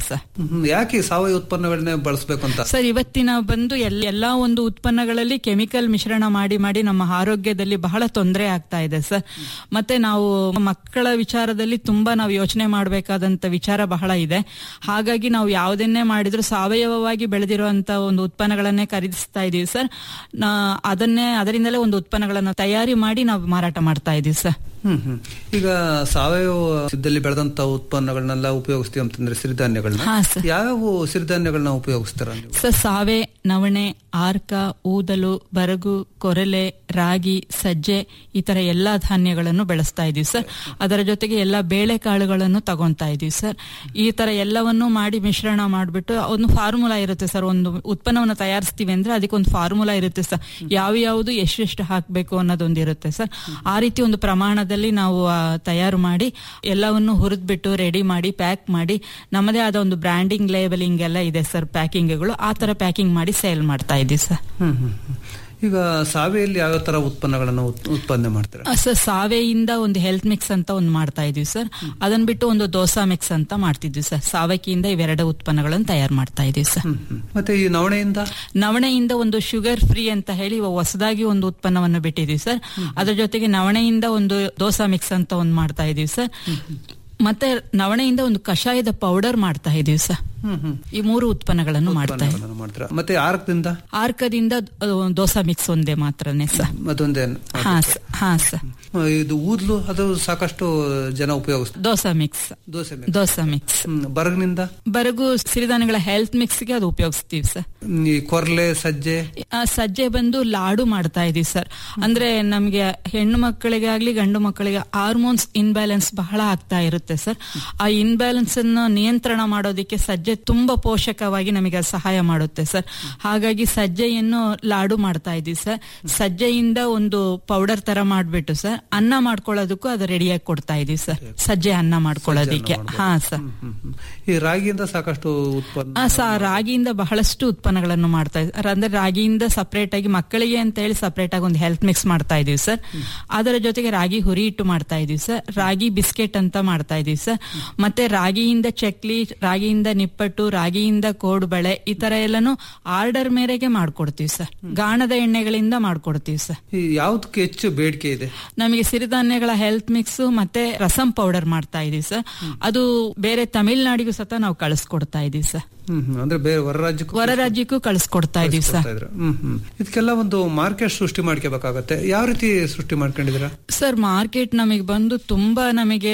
ಸರ್ ಹ್ಮ್. ಯಾಕೆ ಈ ಸಾವಯವ ಉತ್ಪನ್ನಗಳನ್ನೇ ಬಳಸಬೇಕು ಅಂತ ಸರ್ ಇವತ್ತಿನ ಬಂದು ಎಲ್- ಎಲ್ಲಾ ಒಂದು ಉತ್ಪನ್ನಗಳಲ್ಲಿ ಕೆಮಿಕಲ್ ಮಿಶ್ರಣ ಮಾಡಿ ಮಾಡಿ ನಮ್ಮ ಆರೋಗ್ಯದಲ್ಲಿ ಬಹಳ ತೊಂದರೆ ಆಗ್ತಾ ಇದೆ ಸರ್ ಮತ್ತೆ ನಾವು ಮಕ್ಕಳ ವಿಚಾರದಲ್ಲಿ ತುಂಬಾ ನಾವು ಯೋಚನೆ ಮಾಡಬೇಕಾದಂತ ವಿಚಾರ ಬಹಳ ಇದೆ ಹಾಗಾಗಿ ನಾವು ಯಾವುದನ್ನೇ ಮಾಡಿದ್ರು ಸಾವಯವವಾಗಿ ಬೆಳೆದಿರುವಂತ ಒಂದು ಉತ್ಪನ್ನಗಳನ್ನೇ ಖರೀದಿಸ್ತಾ ಇದೀವಿ ಸರ್ ನಾ- ಅದನ್ನೇ ಅದರಿಂದಲೇ ಒಂದು ಉತ್ಪನ್ನಗಳನ್ನು ತಯಾರಿ ಮಾಡಿ ನಾವು ಮಾರಾಟ ಮಾಡ್ತಾ ಇದೀವಿ ಸರ್ ಹ್ಮ್ ಹ್ಮ್ ಈಗ ಸಾವಯವ ಸಿದ್ಧಲ್ಲಿ ಬೆಳೆದಂತ ಉತ್ಪನ್ನಗಳನ್ನೆಲ್ಲ ಉಪಯೋಗಿಸ್ತೀವಿ ಅಂತಂದ್ರೆ ಸಿರಿಧಾನ್ಯಗಳನ್ನ ಹಾ, ಸರ್. ಯಾವ ಸಿರಿಧಾನ್ಯಗಳನ್ನ ಉಪಯೋಗಿಸ್ತಾರ ನೀವು ಸರ್ ಸಾವೆ ನವಣೆ ಆರ್ಕ ಊದಲು ಬರಗು ಕೊರಲೆ ರಾಗಿ ಸಜ್ಜೆ ಈ ತರ ಎಲ್ಲಾ ಧಾನ್ಯಗಳನ್ನು ಬೆಳೆಸ್ತಾ ಇದೀವಿ ಸರ್ ಅದರ ಜೊತೆಗೆ ಎಲ್ಲ ಬೇಳೆಕಾಳುಗಳನ್ನು ತಗೊಂತಾ ಇದೀವಿ ಸರ್ ಈ ತರ ಎಲ್ಲವನ್ನು ಮಾಡಿ ಮಿಶ್ರಣ ಮಾಡಿಬಿಟ್ಟು ಒಂದು ಫಾರ್ಮುಲಾ ಇರುತ್ತೆ ಸರ್ ಒಂದು ಉತ್ಪನ್ನವನ್ನು ತಯಾರಿಸ್ತೀವಿ ಅಂದ್ರೆ ಅದಕ್ಕೆ ಒಂದು ಫಾರ್ಮುಲಾ ಇರುತ್ತೆ ಸರ್ ಯಾವ ಯಾವುದು ಎಷ್ಟೆಷ್ಟು ಹಾಕಬೇಕು ಅನ್ನೋದೊಂದು ಇರುತ್ತೆ ಸರ್ ಆ ರೀತಿ ಒಂದು ಪ್ರಮಾಣದಲ್ಲಿ ನಾವು ಆ, ತಯಾರು ಮಾಡಿ ಎಲ್ಲವನ್ನು ಹುರಿದ್ಬಿಟ್ಟು ರೆಡಿ ಮಾಡಿ ಪ್ಯಾಕ್ ಮಾಡಿ ನಮ್ಮದೇ ಆದ ಒಂದು ಬ್ರ್ಯಾಂಡಿಂಗ್ ಲೇಬಲಿಂಗ್ ಎಲ್ಲ ಇದೆ ಸರ್ ಪ್ಯಾಕಿಂಗ್ಗಳು ಆ ತರ ಪ್ಯಾಕಿಂಗ್ ಮಾಡಿ ಸೇಲ್ ಮಾಡ್ತಾ ಇದ್ದೀವಿ ಸರ್ ಹ್ಮ್ ಹ್ಮ್ ಹ್ಮ್. ಈಗ ಸಾವೆಯಲ್ಲಿ ಯಾವ ತರ ಉತ್ಪನ್ನಗಳನ್ನ ಉತ್- ಉತ್ಪಾದನೆ ಮಾಡ್ತೀರಾ ಆ, ಸರ್ ಸಾವೆಯಿಂದ ಒಂದು ಹೆಲ್ತ್ ಮಿಕ್ಸ್ ಅಂತ ಒಂದು ಮಾಡ್ತಾ ಇದೀವಿ ಸರ್ ಅದನ್ನ ಬಿಟ್ಟು ಒಂದು ದೋಸಾ ಮಿಕ್ಸ್ ಅಂತ ಮಾಡ್ತಿದ್ವಿ ಸರ್ ಸಾವಕಿಯಿಂದ ಇವೆರಡು ಉತ್ಪನ್ನಗಳನ್ನು ತಯಾರು ಮಾಡ್ತಾ ಇದೀವಿ ಸರ್ ಮತ್ತೆ ಈ ನವಣೆಯಿಂದ ನವಣೆಯಿಂದ ಒಂದು ಶುಗರ್ ಫ್ರೀ ಅಂತ ಹೇಳಿ ಇವಾಗ ಹೊಸದಾಗಿ ಒಂದು ಉತ್ಪನ್ನವನ್ನು ಬಿಟ್ಟಿದೀವಿ ಸರ್ ಅದ್ರ ಜೊತೆಗೆ ನವಣೆಯಿಂದ ಒಂದು ದೋಸಾ ಮಿಕ್ಸ್ ಅಂತ ಒಂದು ಮಾಡ್ತಾ ಇದೀವಿ ಸರ್ ಮತ್ತೆ ನವಣೆಯಿಂದ ಒಂದು ಕಷಾಯದ ಪೌಡರ್ ಮಾಡ್ತಾ ಇದೀವಿ ಸರ್ ಹ್ಮ್ ಹ್ಮ್ ಈ ಮೂರು ಉತ್ಪನ್ನಗಳನ್ನು ಮಾಡ್ತಾ ಇದ್ದೀವಿ ಉತ್ಪನ್ನಗಳನ್ನ ಮಾಡ್ತೀರಾ ಮತ್ತೆ ಆರ್ಕದಿಂದ ಆರ್ಕದಿಂದ ಅದು ಒಂದು ದೋಸಾ ಮಿಕ್ಸ್ ಒಂದೇ ಮಾತ್ರನೇ ಸರ್ ಮತ್ತೊಂದೇ ಹಾ ಸರ್ ಹಾ ಸರ್ ಇದು ಊದ್ಲು ಅದು ಸಾಕಷ್ಟು ಜನ ಉಪಯೋಗಿಸ್ತಾರೆ ದೋಸಾ ಮಿಕ್ಸ್ ದೋಸೆ ದೋಸಾ ಮಿಕ್ಸ್ ಬರಗಿನಿಂದ ಬರಗು ಸಿರಿಧಾನ್ಯಗಳ ಹೆಲ್ತ್ ಮಿಕ್ಸ್ಗೆ ಅದು ಉಪಯೋಗಿಸ್ತೀವಿ ಸರ್ ಈ ಕೊರ್ಲೆ ಸಜ್ಜೆ ಆ ಸಜ್ಜೆ ಬಂದು ಲಾಡು ಮಾಡ್ತಾ ಇದೀವಿ ಸರ್ ಅಂದ್ರೆ ನಮ್ಗೆ ಹೆಣ್ಣು ಮಕ್ಕಳಿಗೆ ಆಗ್ಲಿ ಗಂಡು ಮಕ್ಕಳಿಗೆ ಹಾರ್ಮೋನ್ಸ್ ಇನ್ಬ್ಯಾಲೆನ್ಸ್ ಬಹಳ ಆಗ್ತಾ ಇರುತ್ತೆ ಸರ್ ಆ ಇನ್ಬ್ಯಾಲೆನ್ಸ್ ಅನ್ನು ನಿಯಂತ್ರಣ ಮಾಡೋದಕ್ಕೆ ಸಜ್ಜೆ ತುಂಬಾ ಪೋಷಕವಾಗಿ ನಮಗೆ ಅದು ಸಹಾಯ ಮಾಡುತ್ತೆ ಸರ್ ಹಾಗಾಗಿ ಸಜ್ಜೆಯನ್ನು ಲಾಡು ಮಾಡ್ತಾ ಇದೀವಿ ಸರ್ ಸಜ್ಜೆಯಿಂದ ಒಂದು ಪೌಡರ್ ತರ ಮಾಡ್ಬಿಟ್ಟು ಸರ್ ಅನ್ನ ಮಾಡ್ಕೊಳ್ಳೋದಕ್ಕೂ ಅದು ರೆಡಿಯಾಗಿ ಕೊಡ್ತಾ ಇದೀವಿ ಸರ್ ಸಜ್ಜೆ ಅನ್ನ ಮಾಡ್ಕೊಳ್ಳೋದಿಕ್ಕೆ ಹಾ ಸರ್ ಹ್ಮ್, ಹ್ಮ್. ಈ ರಾಗಿಯಿಂದ ಸಾಕಷ್ಟು ಉತ್ಪನ್ನ ಆ, ಸ ರಾಗಿಯಿಂದ ಬಹಳಷ್ಟು ಉತ್ಪನ್ನಗಳನ್ನು ಮಾಡ್ತಾ ಇದ್ದೀವಿ ಅಂದ್ರೆ ರಾಗಿಯಿಂದ ಸಪರೇಟ್ ಆಗಿ ಮಕ್ಕಳಿಗೆ ಅಂತ ಹೇಳಿ ಸಪರೇಟ್ ಆಗಿ ಒಂದು ಹೆಲ್ತ್ ಮಿಕ್ಸ್ ಮಾಡ್ತಾ ಇದೀವಿ ಸರ್ ಅದರ ಜೊತೆಗೆ ರಾಗಿ ಹುರಿ ಹಿಟ್ಟು ಮಾಡ್ತಾ ಇದೀವಿ ಸರ್ ರಾಗಿ ಬಿಸ್ಕೆಟ್ ಅಂತ ಮಾಡ್ತಾ ಇದೀವಿ ಸರ್ ಮತ್ತೆ ರಾಗಿಯಿಂದ ಚಕ್ಲಿ ರಾಗಿಯಿಂದ ನಿಪ್ಪಟ್ಟು ರಾಗಿಯಿಂದ ಕೋಡುಬಳೆ ಈ ತರ ಎಲ್ಲಾನು ಆರ್ಡರ್ ಮೇರೆಗೆ ಮಾಡ್ಕೊಡ್ತೀವಿ ಸರ್ ಗಾಣದ ಎಣ್ಣೆಗಳಿಂದ ಮಾಡ್ಕೊಡ್ತೀವಿ ಸರ್ ಈ ಯಾವ್ದಕ್ಕೆ ಹೆಚ್ಚು ಬೇಡಿಕೆ ಇದೆ ನಮಗೆ ಸಿರಿಧಾನ್ಯಗಳ ಹೆಲ್ತ್ ಮಿಕ್ಸ್ ಮತ್ತೆ ರಸಂ ಪೌಡರ್ ಮಾಡ್ತಾ ಇದೀವಿ ಸರ್ ಅದು ಬೇರೆ ತಮಿಳ್ನಾಡಿಗೂ ಸತ ನಾವು ಕಳಿಸ್ಕೊಡ್ತಾ ಇದೀವಿ ಸರ್ ಹ್ಮ್ ಹ್ಮ್. ಅಂದ್ರೆ ಬೇರೆ ಹೊರ ರಾಜ್ಯಕ್ಕೂ ಹೊರ ರಾಜ್ಯಕ್ಕೂ ಕಳಿಸ್ಕೊಡ್ತಾ ಇದೀವಿ ಸರ್ ಕಳಿಸ್ಕೊಡ್ತಾ ಇದ್ರ. ಹ್ಮ್ ಹ್ಮ್ ಇದಕ್ಕೆಲ್ಲ ಒಂದು ಮಾರ್ಕೆಟ್ ಸೃಷ್ಟಿ ಮಾಡ್ಕೋಬೇಕಾಗತ್ತೆ ಯಾವ ರೀತಿ ಸೃಷ್ಟಿ ಮಾಡ್ಕೊಂಡಿದ್ದೀರಾ ಸರ್ ಮಾರ್ಕೆಟ್ ನಮಗೆ ಬಂದು ತುಂಬಾ ನಮಗೆ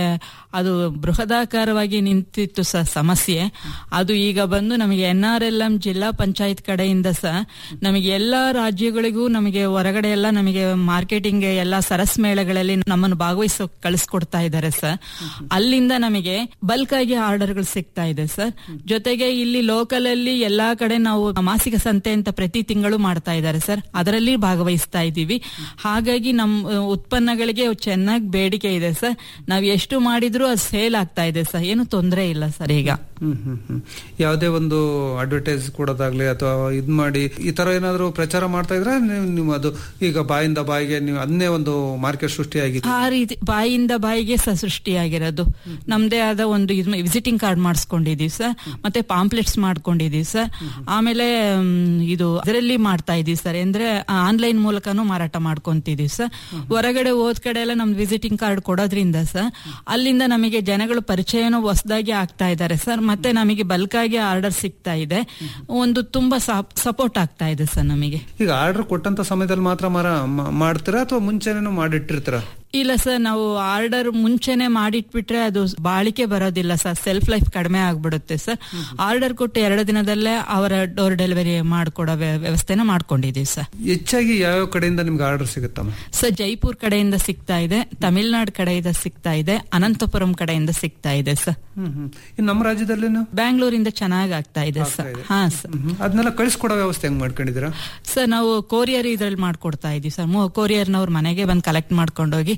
ಅದು ಬೃಹದಾಕಾರವಾಗಿ ನಿಂತಿತ್ತು ಸರ್ ಸಮಸ್ಯೆ ಅದು ಈಗ ಬಂದು ನಮಗೆ ಎನ್ ಆರ್ ಎಲ್ ಎಂ ಜಿಲ್ಲಾ ಪಂಚಾಯತ್ ಕಡೆಯಿಂದ ಸಹ ನಮಗೆ ಎಲ್ಲಾ ರಾಜ್ಯಗಳಿಗೂ ನಮಗೆ ಹೊರಗಡೆ ಎಲ್ಲ ನಮಗೆ ಮಾರ್ಕೆಟಿಂಗ್ ಎಲ್ಲ ಸರಸ್ ಮೇಳಗಳಲ್ಲಿ ನಮ್ಮನ್ನು ಭಾಗವಹಿಸೋ ಕಳಿಸ್ಕೊಡ್ತಾ ಇದ್ದಾರೆ ಸರ್ ಅಲ್ಲಿಂದ ನಮಗೆ ಬಲ್ಕ್ ಆಗಿ ಆರ್ಡರ್ಗಳು ಸಿಗ್ತಾ ಇದೆ ಸರ್ ಜೊತೆಗೆ ಇಲ್ಲಿ ಲೋಕಲ್ ಅಲ್ಲಿ ಎಲ್ಲಾ ಕಡೆ ನಾವು ಮಾಸಿಕ ಸಂತೆ ಅಂತ ಪ್ರತಿ ತಿಂಗಳು ಮಾಡ್ತಾ ಇದ್ದಾರೆ ಸರ್ ಅದರಲ್ಲಿ ಭಾಗವಹಿಸ್ತಾ ಇದ್ದೀವಿ ಹಾಗಾಗಿ ನಮ್ಮ ಉತ್ಪನ್ನಗಳಿಗೆ ಚೆನ್ನಾಗಿ ಬೇಡಿಕೆ ಇದೆ ಸರ್ ನಾವು ಎಷ್ಟು ಮಾಡಿದ್ರು ಅದು ಸೇಲ್ ಆಗ್ತಾ ಇದೆ ಸರ್ ಏನು ತೊಂದರೆ ಇಲ್ಲ ಸರ್ ಈಗ ಹ್ಮ್ ಹ್ಮ್ ಹ್ಮ್ ಯಾವುದೇ ಒಂದು ಅಡ್ವರ್ಟೈಸ್ ಕೊಡೋದಾಗ್ಲಿ ಅಥವಾ ಇದ್ ಮಾಡಿ ಈ ತರ ಏನಾದ್ರು ಪ್ರಚಾರ ಮಾಡ್ತಾ ಇದ್ರೆ ನೀವು ನೀವು ಅದು ಈಗ ಬಾಯಿಂದ ಬಾಯಿಗೆ ನೀವು ಅದನ್ನೇ ಒಂದು ಮಾರ್ಕೆಟ್ ಸೃಷ್ಟಿಯಾಗಿದೆ ಆ ರೀತಿ ಬಾಯಿಯಿಂದ ಬಾಯಿಗೆ ಸಹ ಸೃಷ್ಟಿಯಾಗಿರೋದು ನಮ್ದೇ ಆದ ಒಂದು ವಿಸಿಟಿಂಗ್ ಕಾರ್ಡ್ ಮಾಡಿಸ್ಕೊಂಡಿದೀವಿ ಸರ್ ಮತ್ತೆ ಪಾಂಪ್ಲೆಟ್ಸ್ ಮಾಡ್ಕೊಂಡಿದೀವಿ ಸರ್ ಆಮೇಲೆ ಮ್, ಇದು ಅದರಲ್ಲಿ ಮಾಡ್ತಾ ಇದೀವಿ ಸರ್ ಅಂದ್ರೆ ಆನ್ಲೈನ್ ಮೂಲಕನೂ ಮಾರಾಟ ಮಾಡ್ಕೊಂತಿದೀವಿ ಸರ್ ಹೊರಗಡೆ ಹೋದ್ ಕಡೆ ಎಲ್ಲ ನಮ್ದು ವಿಸಿಟಿಂಗ್ ಕಾರ್ಡ್ ಕೊಡೋದ್ರಿಂದ ಸರ್ ಅಲ್ಲಿಂದ ನಮಗೆ ಜನಗಳು ಪರಿಚಯನೂ ಹೊಸದಾಗಿ ಆಗ್ತಾ ಇದ್ದಾರೆ ಸರ್ ಮತ್ತೆ ನಮಗೆ ಬಲ್ಕ್ ಆಗಿ ಆರ್ಡರ್ ಸಿಗ್ತಾ ಇದೆ ಒಂದು ತುಂಬಾ ಸಪೋರ್ಟ್ ಆಗ್ತಾ ಇದೆ ಸರ್ ನಮಗೆ ಈಗ ಆರ್ಡರ್ ಕೊಟ್ಟಂತ ಸಮಯದಲ್ಲಿ ಮಾತ್ರ ಮರ ಮ- ಮಾಡ್ತೀರಾ ಅಥವಾ ಮುಂಚೆನೇನು ಮಾಡಿಟ್ಟಿರ್ತೀರಾ ಇಲ್ಲ ಸರ್ ನಾವು ಆರ್ಡರ್ ಮುಂಚೆನೆ ಮಾಡಿಟ್ಬಿಟ್ರೆ ಅದು ಬಾಳಿಕೆ ಬರೋದಿಲ್ಲ ಸರ್ ಸೆಲ್ಫ್ ಲೈಫ್ ಕಡಿಮೆ ಆಗ್ಬಿಡುತ್ತೆ ಸರ್ ಆರ್ಡರ್ ಕೊಟ್ಟು ಎರಡು ದಿನದಲ್ಲೇ ಅವರ ಡೋರ್ ಡೆಲಿವರಿ ಮಾಡ್ಕೊಡೋ ವ್ಯ- ವ್ಯವಸ್ಥೆನ ಮಾಡ್ಕೊಂಡಿದೀವಿ ಸರ್ ಹೆಚ್ಚಾಗಿ ಯಾವ್ಯಾವ ಕಡೆಯಿಂದ ನಿಮ್ಗೆ ಆರ್ಡರ್ ಸಿಗುತ್ತಮ್ಮ ಸರ್ ಜೈಪುರ್ ಕಡೆಯಿಂದ ಸಿಗ್ತಾ ಇದೆ ತಮಿಳ್ನಾಡು ಕಡೆಯಿಂದ ಸಿಗ್ತಾ ಇದೆ ಅನಂತಪುರಂ ಕಡೆಯಿಂದ ಸಿಗ್ತಾ ಇದೆ ಸರ್ ಹ್ಮ್ ಹ್ಮ್ ಇನ್ನು ನಮ್ಮ ರಾಜ್ಯದಲ್ಲಿ ಬ್ಯಾಂಗ್ಳೂರಿಂದ ಚೆನ್ನಾಗಿ ಆಗ್ತಾ ಇದೆ ಸರ್ ಹಾ ಸರ್ ಅದನ್ನೆಲ್ಲ ಕಳಿಸ್ಕೊಡೋ ವ್ಯವಸ್ಥೆ ಹೆಂಗ್ ಮಾಡ್ಕೊಂಡಿದ್ದೀರಾ ಸರ್ ನಾವು ಕೊರಿಯರ್ ಇದ್ರಲ್ಲಿ ಮಾಡ್ಕೊಡ್ತಾ ಇದೀವಿ ಸರ್ ಕೊರಿಯರ್ನವ್ರ ಮನೆಗೆ ಬಂದು ಕಲೆಕ್ಟ್ ಮಾಡ್ಕೊಂಡೋಗಿ